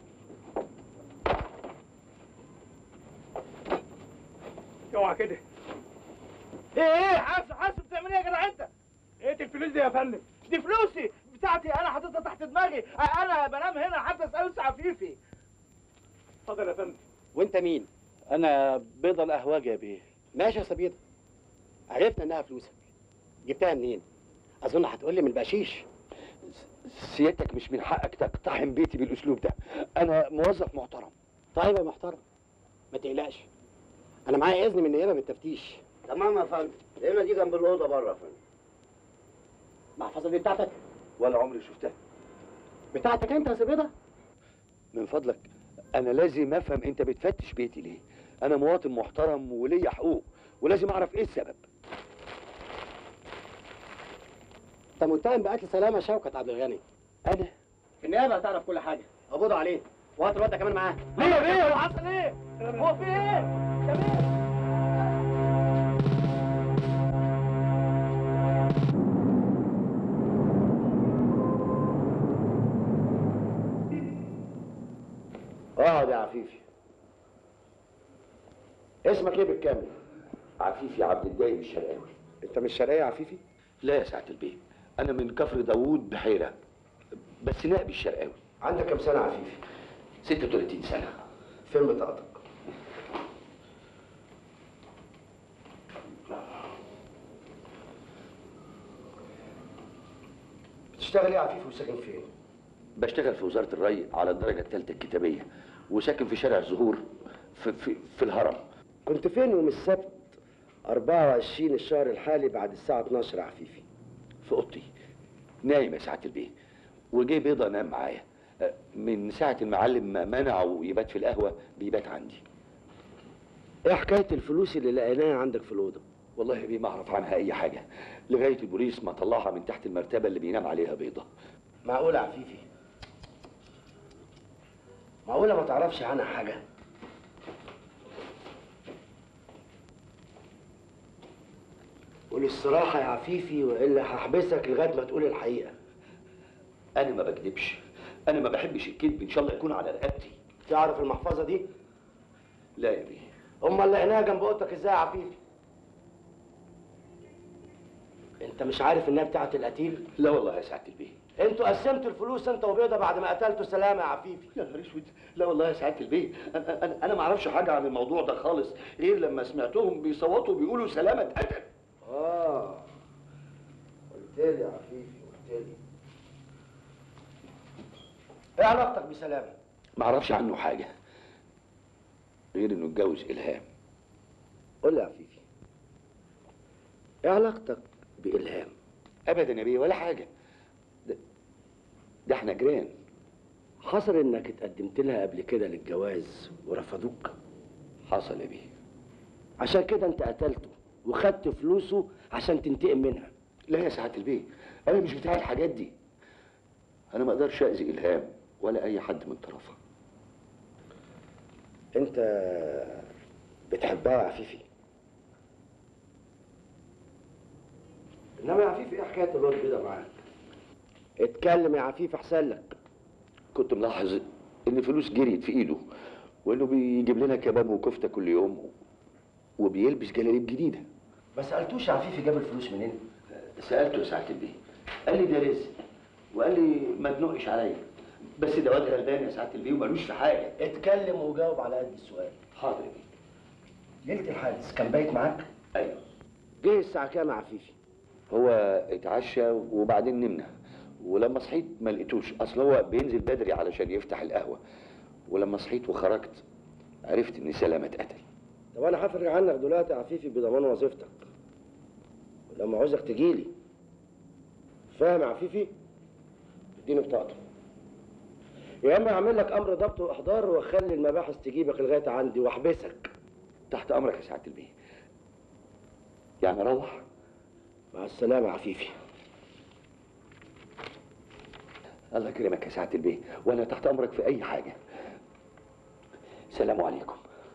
اوعى كده ايه ايه حاسب حاسب بتعمل ايه يا جدع انت ايه الفلوس دي يا فندم دي فلوسي بتاعتي انا حاططها تحت دماغي انا بنام هنا حتى اسال عفيفي اتفضل يا فندم وانت مين انا بيضه القهوجي يا بيه ماشي يا سبيطه عرفنا انها فلوسك جبتها منين اظن هتقول لي من البقشيش سيادتك مش من حقك تقتحم بيتي بالاسلوب ده انا موظف محترم طيب يا محترم ما تقلقش انا معايا اذن من النيابه بالتفتيش تمام يا فندم القيمه دي جنب الاوضه بره يا فندم المحفظه دي بتاعتك ولا عمري شفتها بتاعتك انت يا سبيطه من فضلك انا لازم افهم انت بتفتش بيتي ليه انا مواطن محترم وليا حقوق ولازم اعرف ايه السبب انت متهم بقتل سلامه شوكت عبد الغني انا في النيابه هتعرف كل حاجه قبضوا عليه وهات الواد ده كمان معاه ليه ليه هو حصل ايه هو في ايه يا بيه اقعد يا عفيفي اسمك ايه بالكامل؟ عفيفي عبد الدايم الشرقاوي انت مش شرقية يا عفيفي؟ لا يا سعاده البيه انا من كفر داوود بحيره بس نائب الشرقاوي عندك كام سنة يا عفيفي؟ 36 سنه فين بطاقتك؟ بتشتغل ايه يا عفيفي وساكن فين؟ بشتغل في وزاره الري على الدرجه الثالثه الكتابيه وساكن في شارع الزهور في, في, في الهرم كنت فين يوم السبت 24 الشهر الحالي بعد الساعة 12 يا عفيفي؟ في اوضتي نايم يا سعاده البيه وجه بيضه نام معايا أه، من ساعه المعلم ما منعه يبات في القهوه بيبات عندي ايه حكاية الفلوس اللي لقيناها عندك في الأوضة؟ والله يا بيه ما اعرف عنها اي حاجه لغايه البوليس ما طلعها من تحت المرتبه اللي بينام عليها بيضه معقول يا عفيفي؟ معقولة ما تعرفش عنها حاجة؟ قول الصراحة يا عفيفي وإلا هحبسك لغاية ما تقول الحقيقة انا ما بكذبش انا ما بحبش الكذب ان شاء الله يكون على رقبتي تعرف المحفظة دي؟ لا يا بيه أمال لقيناها جنب أوضتك إزاي يا عفيفي؟ أنت مش عارف إنها بتاعت القتيل؟ لا والله يا سعاده البيه أنتوا قسمتوا الفلوس أنت وبيضة بعد ما قتلتوا سلامة يا عفيفي يا نهار اسود لا والله يا سعاده البيه انا انا, أنا ما اعرفش حاجه عن الموضوع ده خالص غير لما سمعتهم بيصوتوا بيقولوا سلامه اتقتل آه قلت لي يا عفيفي قلت لي إيه علاقتك بسلامة؟ ما اعرفش عنه حاجه غير انه اتجوز الهام قول لي يا عفيفي ايه علاقتك بإلهام؟ ابدا يا بيه ولا حاجه ده, ده احنا جيران حصل انك اتقدمت لها قبل كده للجواز ورفضوك حصل يا بيه عشان كده انت قتلته وخدت فلوسه عشان تنتقم منها لا يا سعاده البيه انا مش بتاع الحاجات دي انا ما اقدرش اذي الهام ولا اي حد من طرفها انت بتحبها يا عفيفي انما يا عفيفي ايه حكايه الواد بيضه معاك اتكلم يا عفيفي احسن لك كنت ملاحظ ان فلوس جريت في ايده وانه بيجيب لنا كباب وكفته كل يوم وبيلبس جلاليب جديده ما سالتوش يا عفيفي جاب الفلوس منين سالته يا سعاده البيه قال لي ده رزق وقال لي ما تنقش عليا بس ده واد غلبان يا سعاده البيه ومالوش في حاجه اتكلم وجاوب على قد السؤال حاضر يا بيه ليله الحادث كان بايت معاك ايوه جه الساعه كام يا عفيفي هو اتعشى وبعدين نمنا ولما صحيت ما لقيتوش اصل هو بينزل بدري علشان يفتح القهوه ولما صحيت وخرجت عرفت ان سلامه اتقتل طب انا هفرج عنك دلوقتي يا عفيفي بضمان وظيفتك ولما عاوزك تجيلي فاهم يا عفيفي اديني بطاقتك يا اما اعمل لك امر ضبط واحضار واخلي المباحث تجيبك لغايه عندي واحبسك تحت امرك يا سعاده البيه يعني اروح مع السلامه يا عفيفي الله يكرمك يا سعاده البيه وانا تحت امرك في اي حاجه سلام عليكم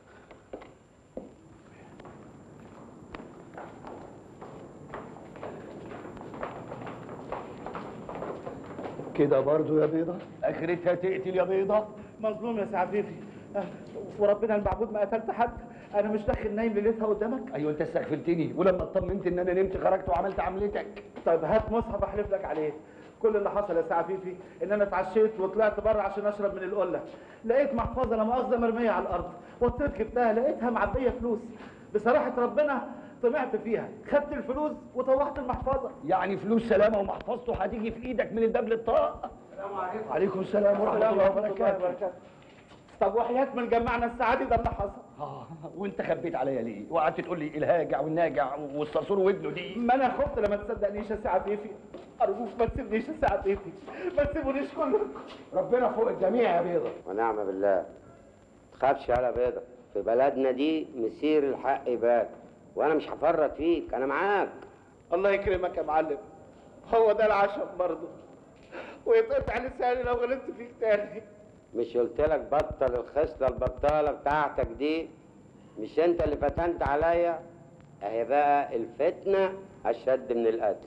كده برضو يا بيضة اخرتها تقتل يا بيضة مظلوم يا سي عفيفي أه، وربنا المعبود ما قتلت حد انا مش داخل نايم ليلتها قدامك ايوه انت استغفرتني ولما اطمنت ان انا نمت خرجت وعملت عملتك طيب هات مصحف احلف لك عليه كل اللي حصل يا سي عفيفي ان انا اتعشيت وطلعت بره عشان اشرب من القله لقيت محفظه لا مؤاخذه مرميه على الارض وطيت جبتها لقيتها معبيه فلوس بصراحه ربنا طمعت فيها خدت الفلوس وطوحت المحفظه يعني فلوس سلامه ومحفظته هتيجي في ايدك من الباب للطاق السلام عليكم عليكم السلام ورحمه الله وبركاته طب وحياة من جمعنا السعادة ده اللي حصل اه وانت خبيت عليا ليه وقعدت تقول لي الهاجع والناجع والصرصور وابنه دي ما انا خفت لما تصدقنيش يا سي عفيفي ارجوك ما تسيبنيش يا سي عفيفي ما تسيبونيش كلكم ربنا فوق الجميع يا بيضه ونعم بالله تخافش يا بيضة في بلدنا دي مسير الحق يبان وانا مش هفرط فيك انا معاك الله يكرمك يا معلم هو ده العشم برضه ويتقطع لساني لو غلطت فيك تاني مش قلت لك بطل الخصله البطاله بتاعتك دي مش انت اللي فتنت عليا اهي بقى الفتنه اشد من القتل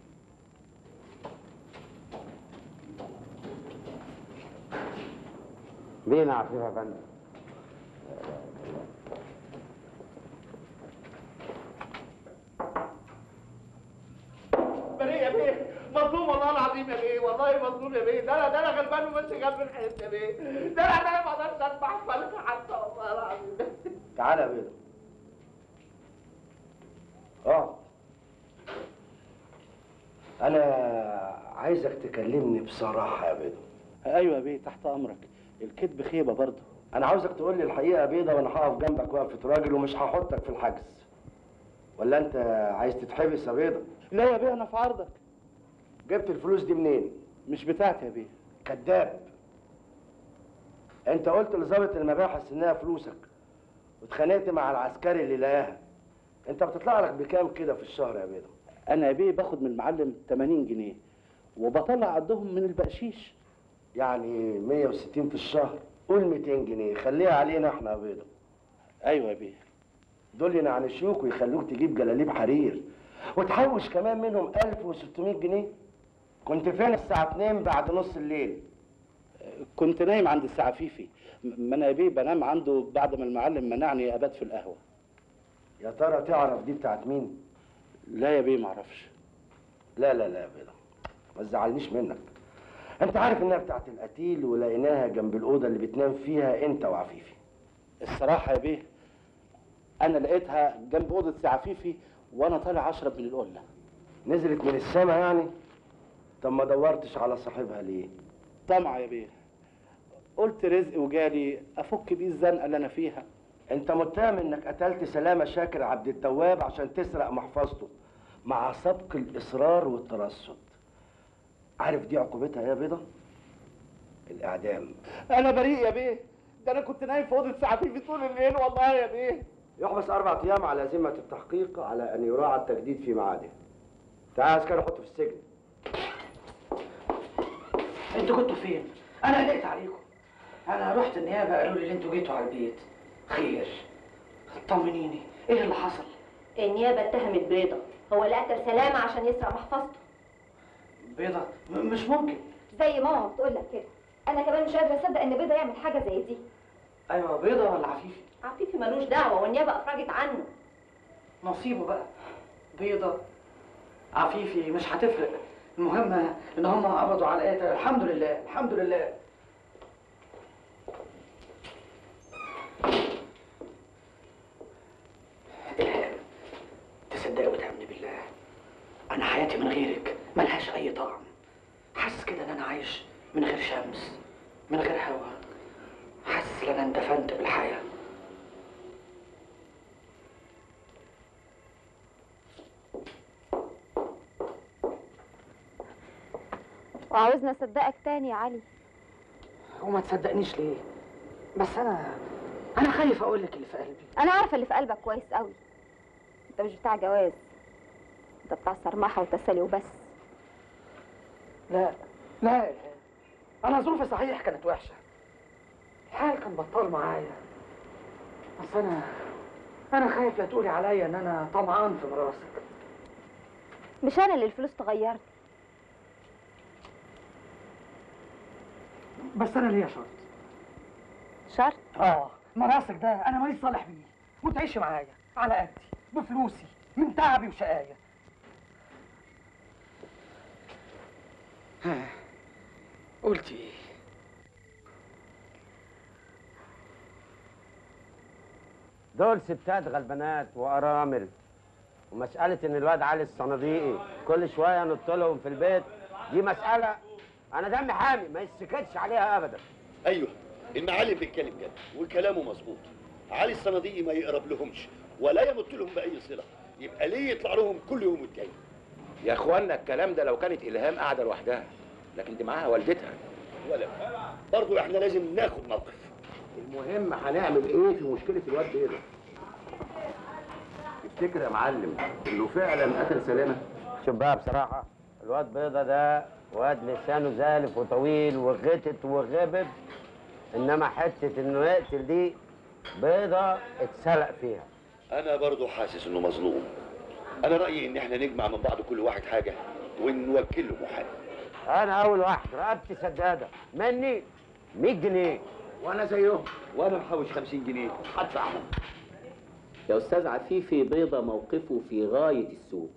بينا عفيف يا فندم بريء يا بيه مظلوم والله العظيم يا بيه والله مظلوم يا بيه ده انا ده انا غلبان وماشي غلب الحيط يا بيه ده انا ده انا ما اقدرش اذبح فلك حتى والله العظيم تعالى يا بيضة اه انا عايزك تكلمني بصراحه يا بيضة ايوه يا بيه تحت امرك الكذب خيبه برضه انا عاوزك تقول لي الحقيقه يا بيضة وانا هقف جنبك وقفه راجل ومش هحطك في الحجز ولا انت عايز تتحبس يا بيضة لا يا بيه انا في عرضك جبت الفلوس دي منين مش بتاعتي يا بيه كذاب انت قلت لظابط المباحث انها فلوسك واتخانقت مع العسكري اللي لقاها انت بتطلع لك بكام كده في الشهر يا بيضة انا يا بيه باخد من المعلم 80 جنيه وبطلع قدهم من البقشيش يعني 160 في الشهر قول 200 جنيه خليها علينا احنا يا بيضة ايوه يا بيه دول ينعنشوك ويخلوك تجيب جلاليب حرير وتحوش كمان منهم 1600 جنيه كنت فين الساعة 2 بعد نص الليل كنت نايم عند السعفيفي ما انا يا بيه بنام عنده بعد ما المعلم منعني ابات في القهوه يا ترى تعرف دي بتاعت مين لا يا بيه معرفش لا لا لا يا بيضة ما تزعلنيش منك انت عارف انها بتاعت القتيل ولقيناها جنب الاوضه اللي بتنام فيها انت وعفيفي الصراحه يا بيه انا لقيتها جنب اوضه سعفيفي وانا طالع اشرب من القله نزلت من السما يعني طب ما دورتش على صاحبها ليه طمع يا بيه قلت رزق وجالي افك بيه الزنقه اللي انا فيها انت متهم انك قتلت سلامه شاكر عبد التواب عشان تسرق محفظته مع سبق الاصرار والترصد عارف دي عقوبتها إيه يا بيضه الاعدام انا بريء يا بيه ده انا كنت نايم في اوضه سعفيفي طول الليل والله يا بيه يحبس اربع ايام على ذمه التحقيق على ان يراعى التجديد في ميعاده تعال عسكري حطه في السجن انتوا كنتوا فين؟ انا قلقت عليكم انا رحت النيابه قالوا لي ان انتوا جيتوا على البيت خير طمنيني ايه اللي حصل؟ النيابة اتهمت بيضة هو اللي قتل سلامة عشان يسرق محفظته بيضة م- مش ممكن زي ماما بتقول لك كده انا كمان مش قادره اصدق ان بيضه يعمل حاجه زي دي ايوه بيضة ولا عفيفي؟ عفيفي ملوش دعوة والنيابة افرجت عنه نصيبه بقى بيضة عفيفي مش هتفرق المهم ان هم قبضوا على قاتل الحمد لله الحمد لله إلهام تصدقي وتأمني بالله أنا حياتي من غيرك ملهاش أي طعم وعاوزنا اصدقك تاني يا علي وما تصدقنيش ليه بس انا انا خايف اقول لك اللي في قلبي انا عارفه اللي في قلبك كويس قوي انت مش بتاع جواز انت بتاع صرمحه وتسالي وبس لا لا يا إلهام. انا ظروفي صحيح كانت وحشه الحال كان بطال معايا بس انا انا خايف لا تقولي عليا ان انا طمعان في مراسك مش انا اللي الفلوس تغيرني بس انا ليا شرط شرط اه مراسك ده انا ماليش صالح بيه وتعيشي معايا على قدي بفلوسي من تعبي وشقايا ها قلتي ايه دول ستات غلبانات وارامل ومسألة إن الواد علي الصناديقي كل شوية نط لهم في البيت دي مسألة أنا دمي حامي ما يسكتش عليها أبدا ايوه المعلم بيتكلم جد وكلامه مظبوط علي الصناديقي ما يقرب لهمش ولا يمت لهم باي صله يبقى ليه يطلع لهم كل يوم والتاني يا اخوانا الكلام ده لو كانت الهام قاعده لوحدها لكن دي معاها والدتها ولا برضه احنا لازم ناخد موقف المهم هنعمل ايه في مشكله الواد بيضه تفتكر يا معلم انه فعلا قتل سلامه شوف بقى بصراحة الواد بيضة ده واد لسانه زالف وطويل وغتت وغبب إنما حتة إنه يقتل دي بيضة اتسلق فيها انا برضه حاسس انه مظلوم انا رايي ان احنا نجمع من بعض كل واحد حاجه ونوكله محامي أنا أول واحد رقبتي سدادة مني 100 جنيه وانا زيهم وانا محوش 50 جنيه هدفعهم يا أستاذ عفيفي بيضة موقفه في غاية السوء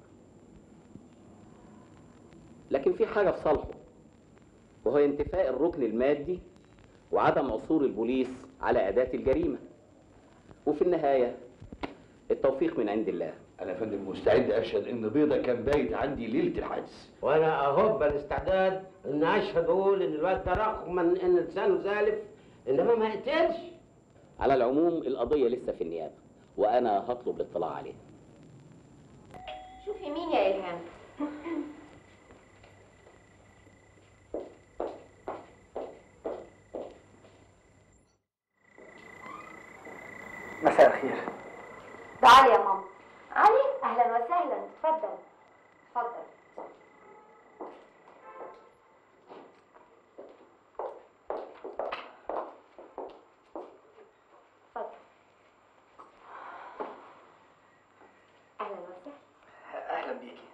لكن في حاجة في صالحه وهو انتفاء الركن المادي وعدم عثور البوليس على أداة الجريمة وفي النهاية التوفيق من عند الله انا يا فندم مستعد اشهد ان بيضه كان بايت عندي ليله الحادث وأنا أهب الاستعداد إن أشهد أقول إن الواد ده رغم من إن لسانه زالف إنما ما يقتلش على العموم القضية لسه في النيابة وأنا هطلب الاطلاع عليها شوفي مين يا الهام مساء الخير تعالي يا ماما علي اهلا وسهلا اتفضل اتفضل اتفضل اهلا وسهلا اهلا بيكي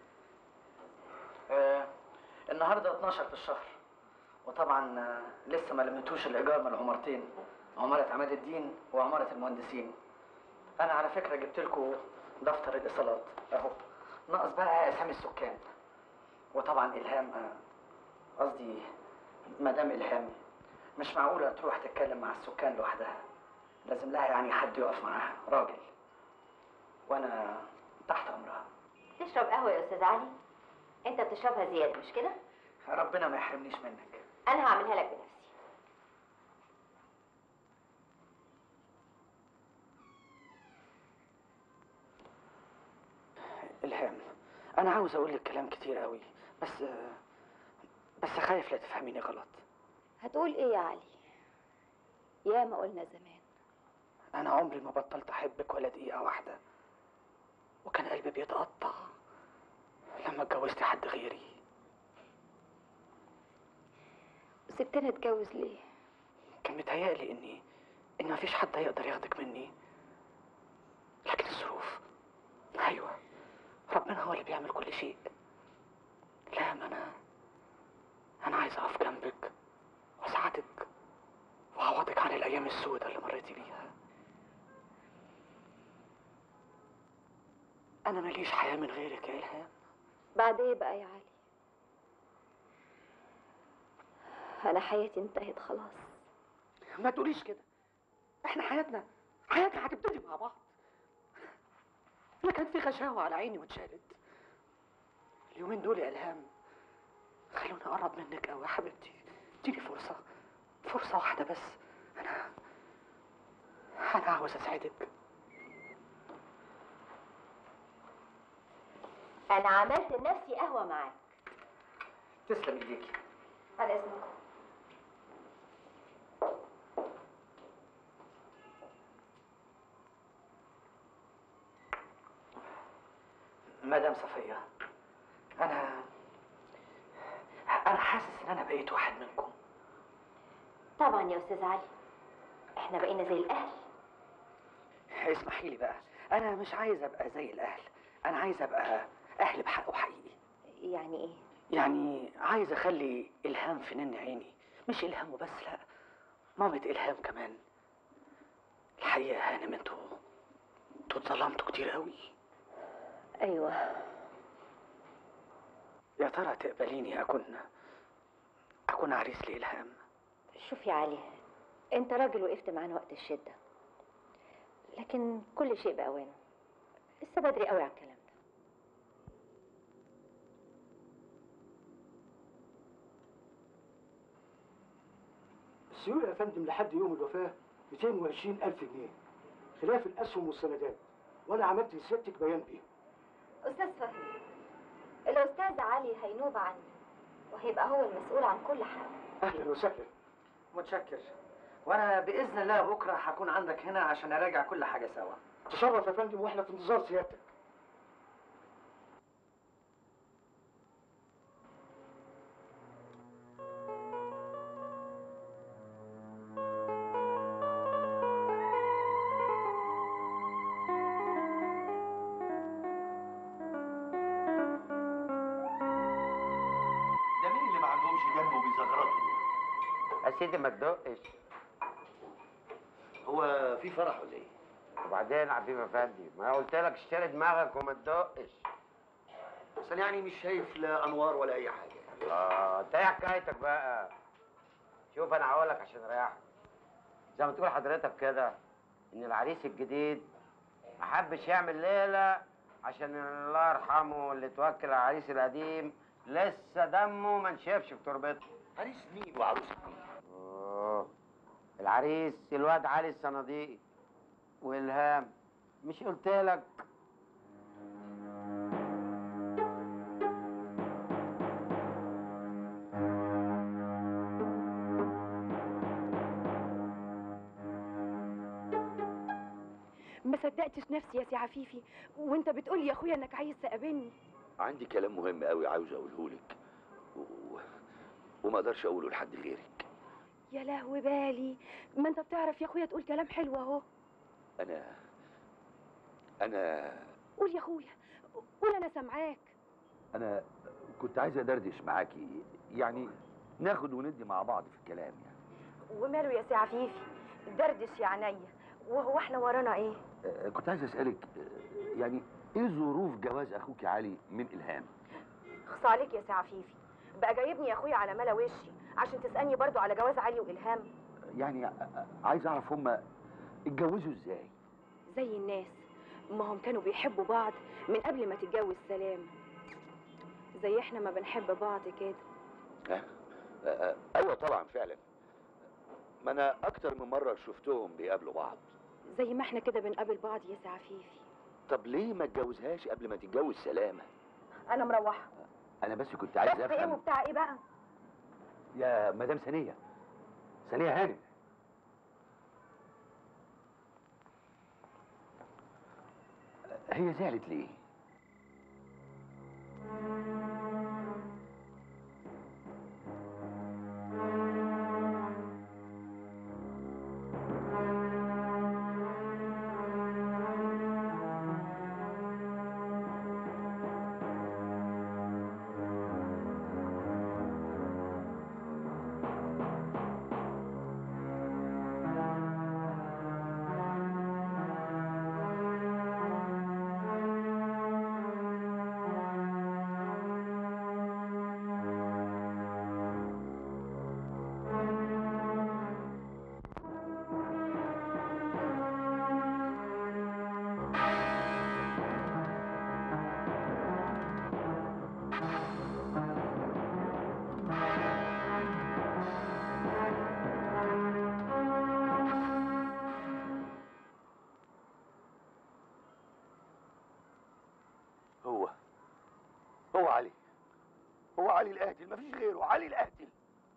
آه النهارده 12 في الشهر وطبعا آه، لسه ما لمتوش الايجار من العمارتين عماره عماد الدين وعماره المهندسين انا على فكره جبت لكم دفتر الايصالات اهو ناقص بقى اسامي السكان وطبعا الهام آه، قصدي مدام الهام مش معقوله تروح تتكلم مع السكان لوحدها لازم لها يعني حد يقف معاها راجل وانا تحت امرها تشرب قهوه يا استاذ علي انت بتشربها زياده مش كده ربنا ما يحرمنيش منك انا هعملها لك بنفسي الهام انا عاوز اقول لك كلام كتير قوي بس بس خايف لا تفهميني غلط هتقول ايه يا علي يا ما قلنا زمان انا عمري ما بطلت احبك ولا دقيقه واحده وكان قلبي بيتقطع لما اتجوزت حد غيري سبتني اتجوز ليه كان متهيألي اني ان مفيش حد هيقدر ياخدك مني لكن الظروف ايوه ربنا هو اللي بيعمل كل شيء لا ما انا انا عايز اقف جنبك واساعدك واعوضك عن الايام السوداء اللي مريتي بيها انا ماليش حياه من غيرك يا الهام بعد ايه بقى يا علي انا حياتي انتهت خلاص ما تقوليش كده احنا حياتنا حياتنا هتبتدي مع بعض انا كان في غشاوة على عيني واتشالت اليومين دول يا الهام خلوني اقرب منك قوي يا حبيبتي اديني فرصة فرصة واحدة بس انا انا عاوز اساعدك انا عملت لنفسي قهوه معاك تسلم ايديكي على اذنكم مدام صفية أنا أنا حاسس إن أنا بقيت واحد منكم طبعا يا استاذ علي احنا بقينا زي الاهل اسمحي لي بقى أنا مش عايز أبقى زي الأهل أنا عايز أبقى أهل بحق وحقيقي يعني ايه يعني عايز أخلي إلهام في نن عيني مش إلهام وبس لا مامة إلهام كمان الحقيقة يا هانم انتوا انتوا اتظلمتوا كتير قوي ايوه يا ترى تقبليني أكون أكون عريس لإلهام شوف يا علي انت راجل وقفت معانا وقت الشده لكن كل شيء باوانه لسه بدري قوي على الكلام ده السيولة يا فندم لحد يوم الوفاة 220 ألف جنيه خلاف الأسهم والسندات وأنا عملت لسيادتك بيان بيها استاذ فهمي الاستاذ علي هينوب عني وهيبقى هو المسؤول عن كل حاجه أهلا وسهلا متشكر وأنا بإذن الله بكرة هكون عندك هنا عشان أراجع كل حاجة سوا تشرف يا فندم وإحنا في انتظار سيادتك ده مين اللي ما عندهمش دم وبيزغرطوا يا سيدي ما تدقش هو في فرح ولا ايه؟ وبعدين يا حبيب افندي ما أنا قلت لك اشتري دماغك وما تدقش بس انا يعني مش شايف لا انوار ولا اي حاجه اه انت ايه حكايتك بقى شوف انا هقول لك عشان اريحك زي ما تقول حضرتك كده ان العريس الجديد ما حبش يعمل ليله عشان الله يرحمه اللي توكل على العريس القديم لسه دمه ما نشفش في تربته عريس مين وعروسه مين؟ اوه العريس الواد علي الصناديق والهام مش قلت لك ما صدقتش نفسي يا سي عفيفي وانت بتقول لي يا اخويا انك عايز تقابلني عندي كلام مهم قوي عاوز اقوله لك و... وما اقدرش اقوله لحد غيرك يا لهوي بالي ما انت بتعرف يا اخويا تقول كلام حلو اهو انا انا قول يا اخويا قول انا سامعاك انا كنت عايز ادردش معاكي يعني ناخد وندي مع بعض في الكلام يعني وماله يا سي عفيفي دردش يا عينيا وهو احنا ورانا ايه آه، كنت عايز اسالك آه، يعني ايه ظروف جواز اخوك علي من الهام خص عليك يا سي عفيفي بقى جايبني يا اخويا على ملا وشي عشان تسالني برضو على جواز علي والهام يعني آه، آه، عايز اعرف هما اتجوزوا ازاي زي الناس ما هم كانوا بيحبوا بعض من قبل ما تتجوز سلام زي احنا ما بنحب بعض كده ها آه، آه، ايوه طبعا فعلا ما انا اكتر من مره شفتهم بيقابلوا بعض زي ما احنا كده بنقابل بعض يا سي عفيفي طب ليه ما اتجوزهاش قبل ما تتجوز سلامه انا مروحه انا بس كنت عايز بس ايه افهم وبتاع ايه بقى يا مدام ثانيه ثانيه هانم هي زعلت ليه علي القاتل مفيش غيره علي القاتل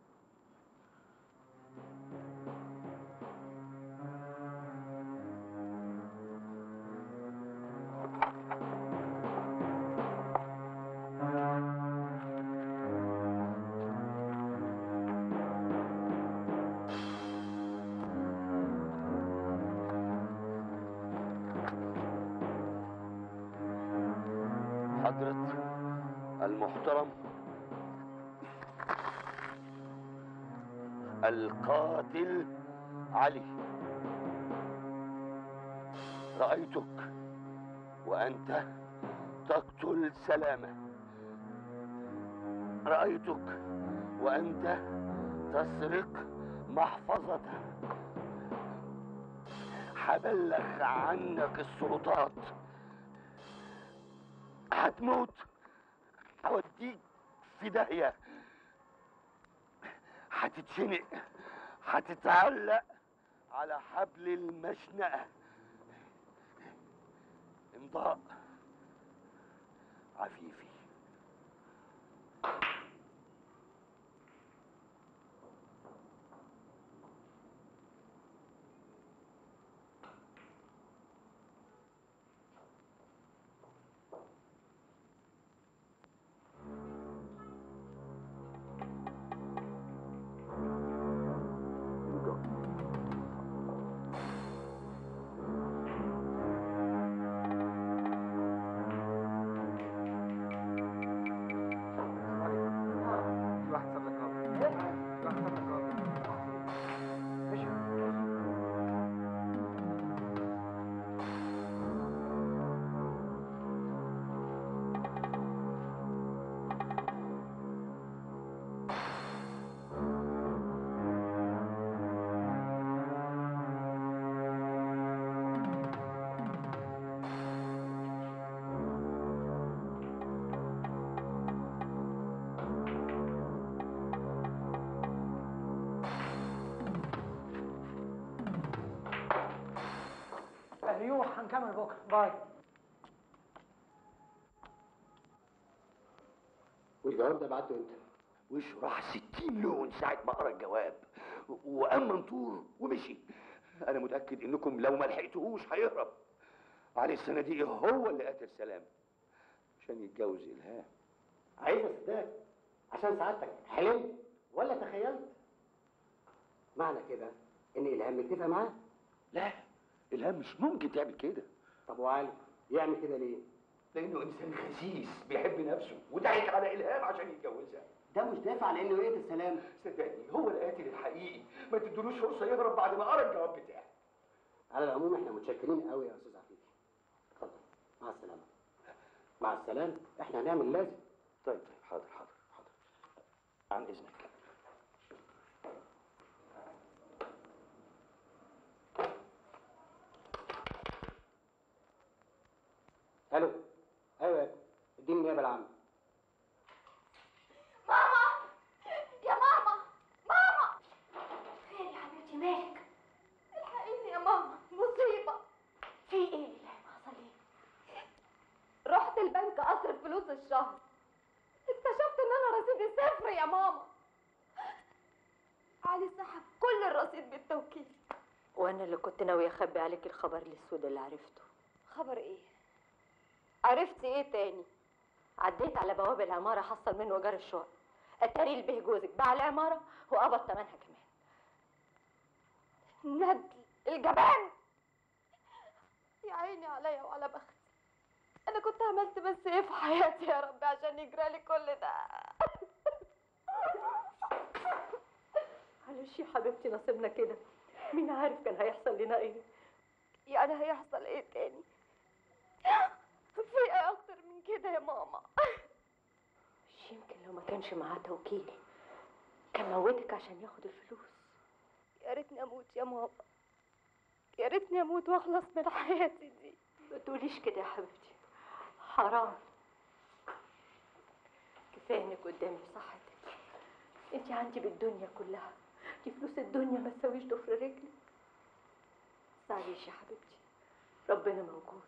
حضرة المحترم القاتل علي رأيتك وأنت تقتل سلامة رأيتك وأنت تسرق محفظته هبلغ عنك السلطات هتموت هوديك في داهية هتتشنق هتتعلق على حبل المشنقة امضاء عفيفي ريوح هنكمل بكره باي والجواب ده بعته امتى؟ وشه راح 60 لون ساعة ما قرا الجواب وقام منطور ومشي أنا متأكد إنكم لو ما لحقتوهوش هيهرب علي الصناديقي هو اللي قتل سلام عشان يتجوز إلهام عايز اصدقك عشان سعادتك حلمت ولا تخيلت معنى كده ان الهام متفق معاه لا إلهام مش ممكن تعمل كده طب وعلي يعمل كده ليه لأنه إنسان خسيس بيحب نفسه وضحك على إلهام عشان يتجوزها ده مش دافع لانه ايه السلام صدقني هو القاتل الحقيقي ما تدلوش فرصة يهرب بعد ما قرا الجواب بتاعه على العموم احنا متشكرين قوي يا استاذ عفيفي اتفضل مع السلامه مع السلامه احنا هنعمل لازم طيب طيب حاضر حاضر حاضر عن إذنك الو ايوه يا ابني اديني النيابه العامه ماما يا ماما ماما خير يا حبيبتي مالك الحقيني يا ماما مصيبة في ايه لا حصل ايه رحت البنك اصرف فلوس الشهر اكتشفت ان انا رصيدي صفر يا ماما علي سحب كل الرصيد بالتوكيد وانا اللي كنت ناويه اخبي عليك الخبر الاسود اللي عرفته خبر ايه عرفتي ايه تاني عديت على بواب العماره حصل منه ايجار الشقق اتاري البيه جوزك باع العماره وقبض ثمنها كمان ندل الجبان يا عيني عليا وعلى بختي انا كنت عملت بس ايه في حياتي يا رب عشان يجرى لي كل ده معلش يا حبيبتي نصيبنا كده مين عارف كان هيحصل لنا ايه يعني هيحصل ايه تاني في ايه اكتر من كده يا ماما مش يمكن لو ما كانش معاه توكيل كان موتك عشان ياخد الفلوس يا ريتني اموت يا ماما يا ريتني اموت واخلص من حياتي دي ما تقوليش كده يا حبيبتي حرام كفايه انك قدامي بصحتك انت عندي بالدنيا كلها دي فلوس الدنيا ما تساويش ضفر رجلي معلش يا حبيبتي ربنا موجود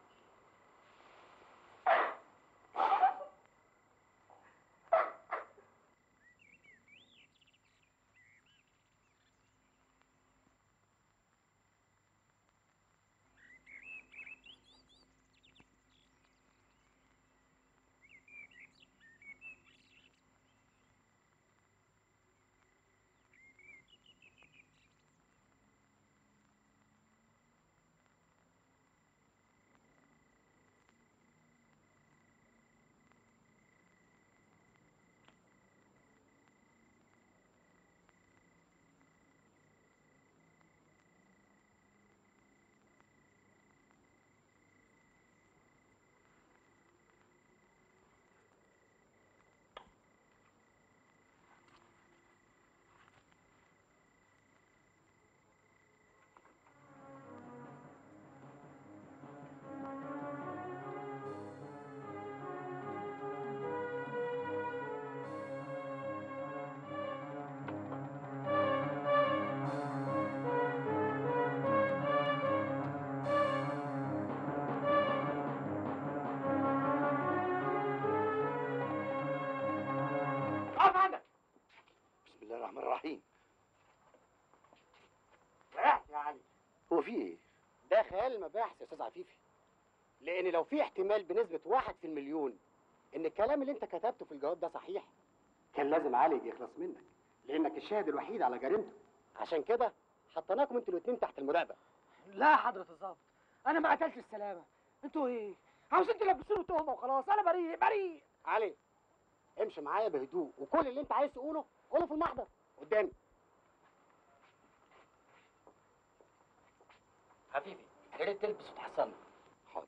هو في ايه؟ ده خيال المباحث يا استاذ عفيفي لان لو في احتمال بنسبه واحد في المليون ان الكلام اللي انت كتبته في الجواب ده صحيح كان لازم علي يخلص منك لانك الشاهد الوحيد على جريمته عشان كده حطيناكم انتوا الاثنين تحت المراقبه لا يا حضرة الظابط أنا ما قتلتش السلامة أنتوا إيه؟ عاوزين تلبسوني تهمة وخلاص أنا بريء بريء علي امشي معايا بهدوء وكل اللي انت عايز تقوله قوله في المحضر قدامي حبيبي يا ريت تلبس وتحصل حاضر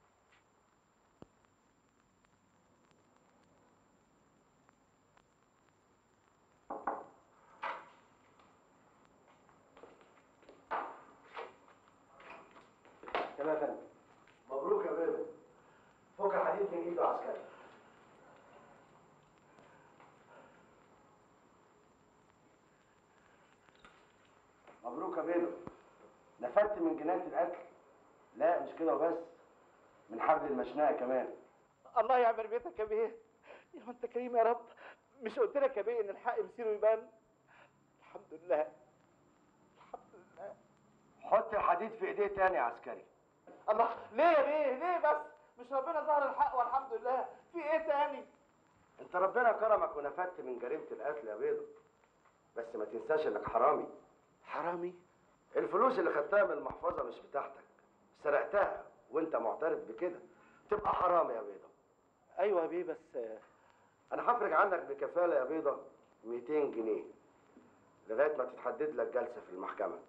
تمام يا فندم مبروك يا بيرو فك الحديد من ايده عسكري مبروك يا بيرو نفدت من جناية القتل لا مش كده وبس من حبل المشنقة كمان الله يعمر بيتك يا بيه يا ما انت كريم يا رب مش قلت لك يا بيه ان الحق مصيره يبان الحمد لله الحمد لله حط الحديد في ايديه تاني يا عسكري الله ليه يا بيه ليه بس مش ربنا ظهر الحق والحمد لله في ايه تاني انت ربنا كرمك ونفدت من جريمة القتل يا بيضة بس ما تنساش انك حرامي حرامي الفلوس اللي خدتها من المحفظة مش بتاعتك سرقتها وانت معترف بكده تبقى حرامي يا بيضة ايوه يا بيه بس انا هفرج عنك بكفالة يا بيضة 200 جنيه لغاية ما تتحدد لك جلسة في المحكمة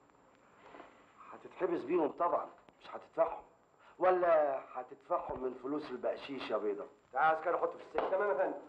هتتحبس بيهم طبعا مش هتدفعهم ولا هتدفعهم من فلوس البقشيش يا بيضة تعال عسكري حطه في السجن تمام يا فندم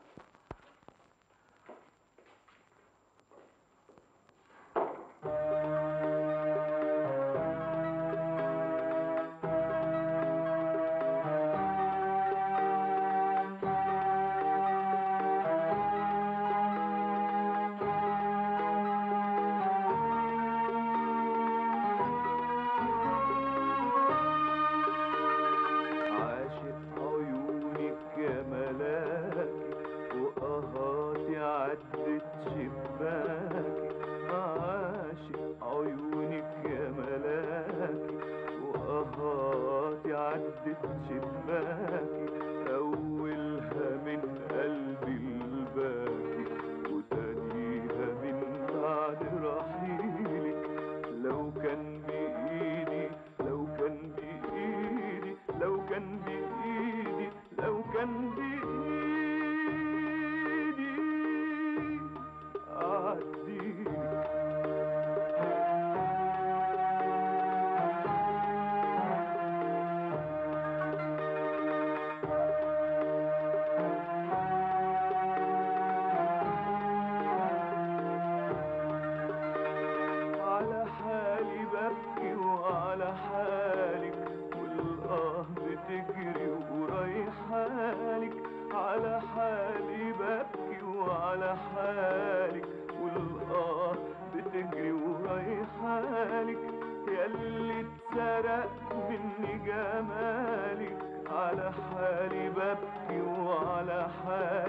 عاشق عيونك يا ملاكي وقهاتي عدت شباكي عاشق عيونك يا ملاكي وقهاتي عدت شباكي أولها من قلبي الباكي وتانيها من بعد رحيلك لو كان بإيدي لو كان بإيدي لو كان بإيدي لو كان بإيدي أعديك على حالي ببكي وعلى حالك والآه بتجري ورايحالك على حالي ببكي وعلى حالك والآه بتجري ورايحالك ياللي اتسرق مني جمالك على حالي ببكي وعلى حالك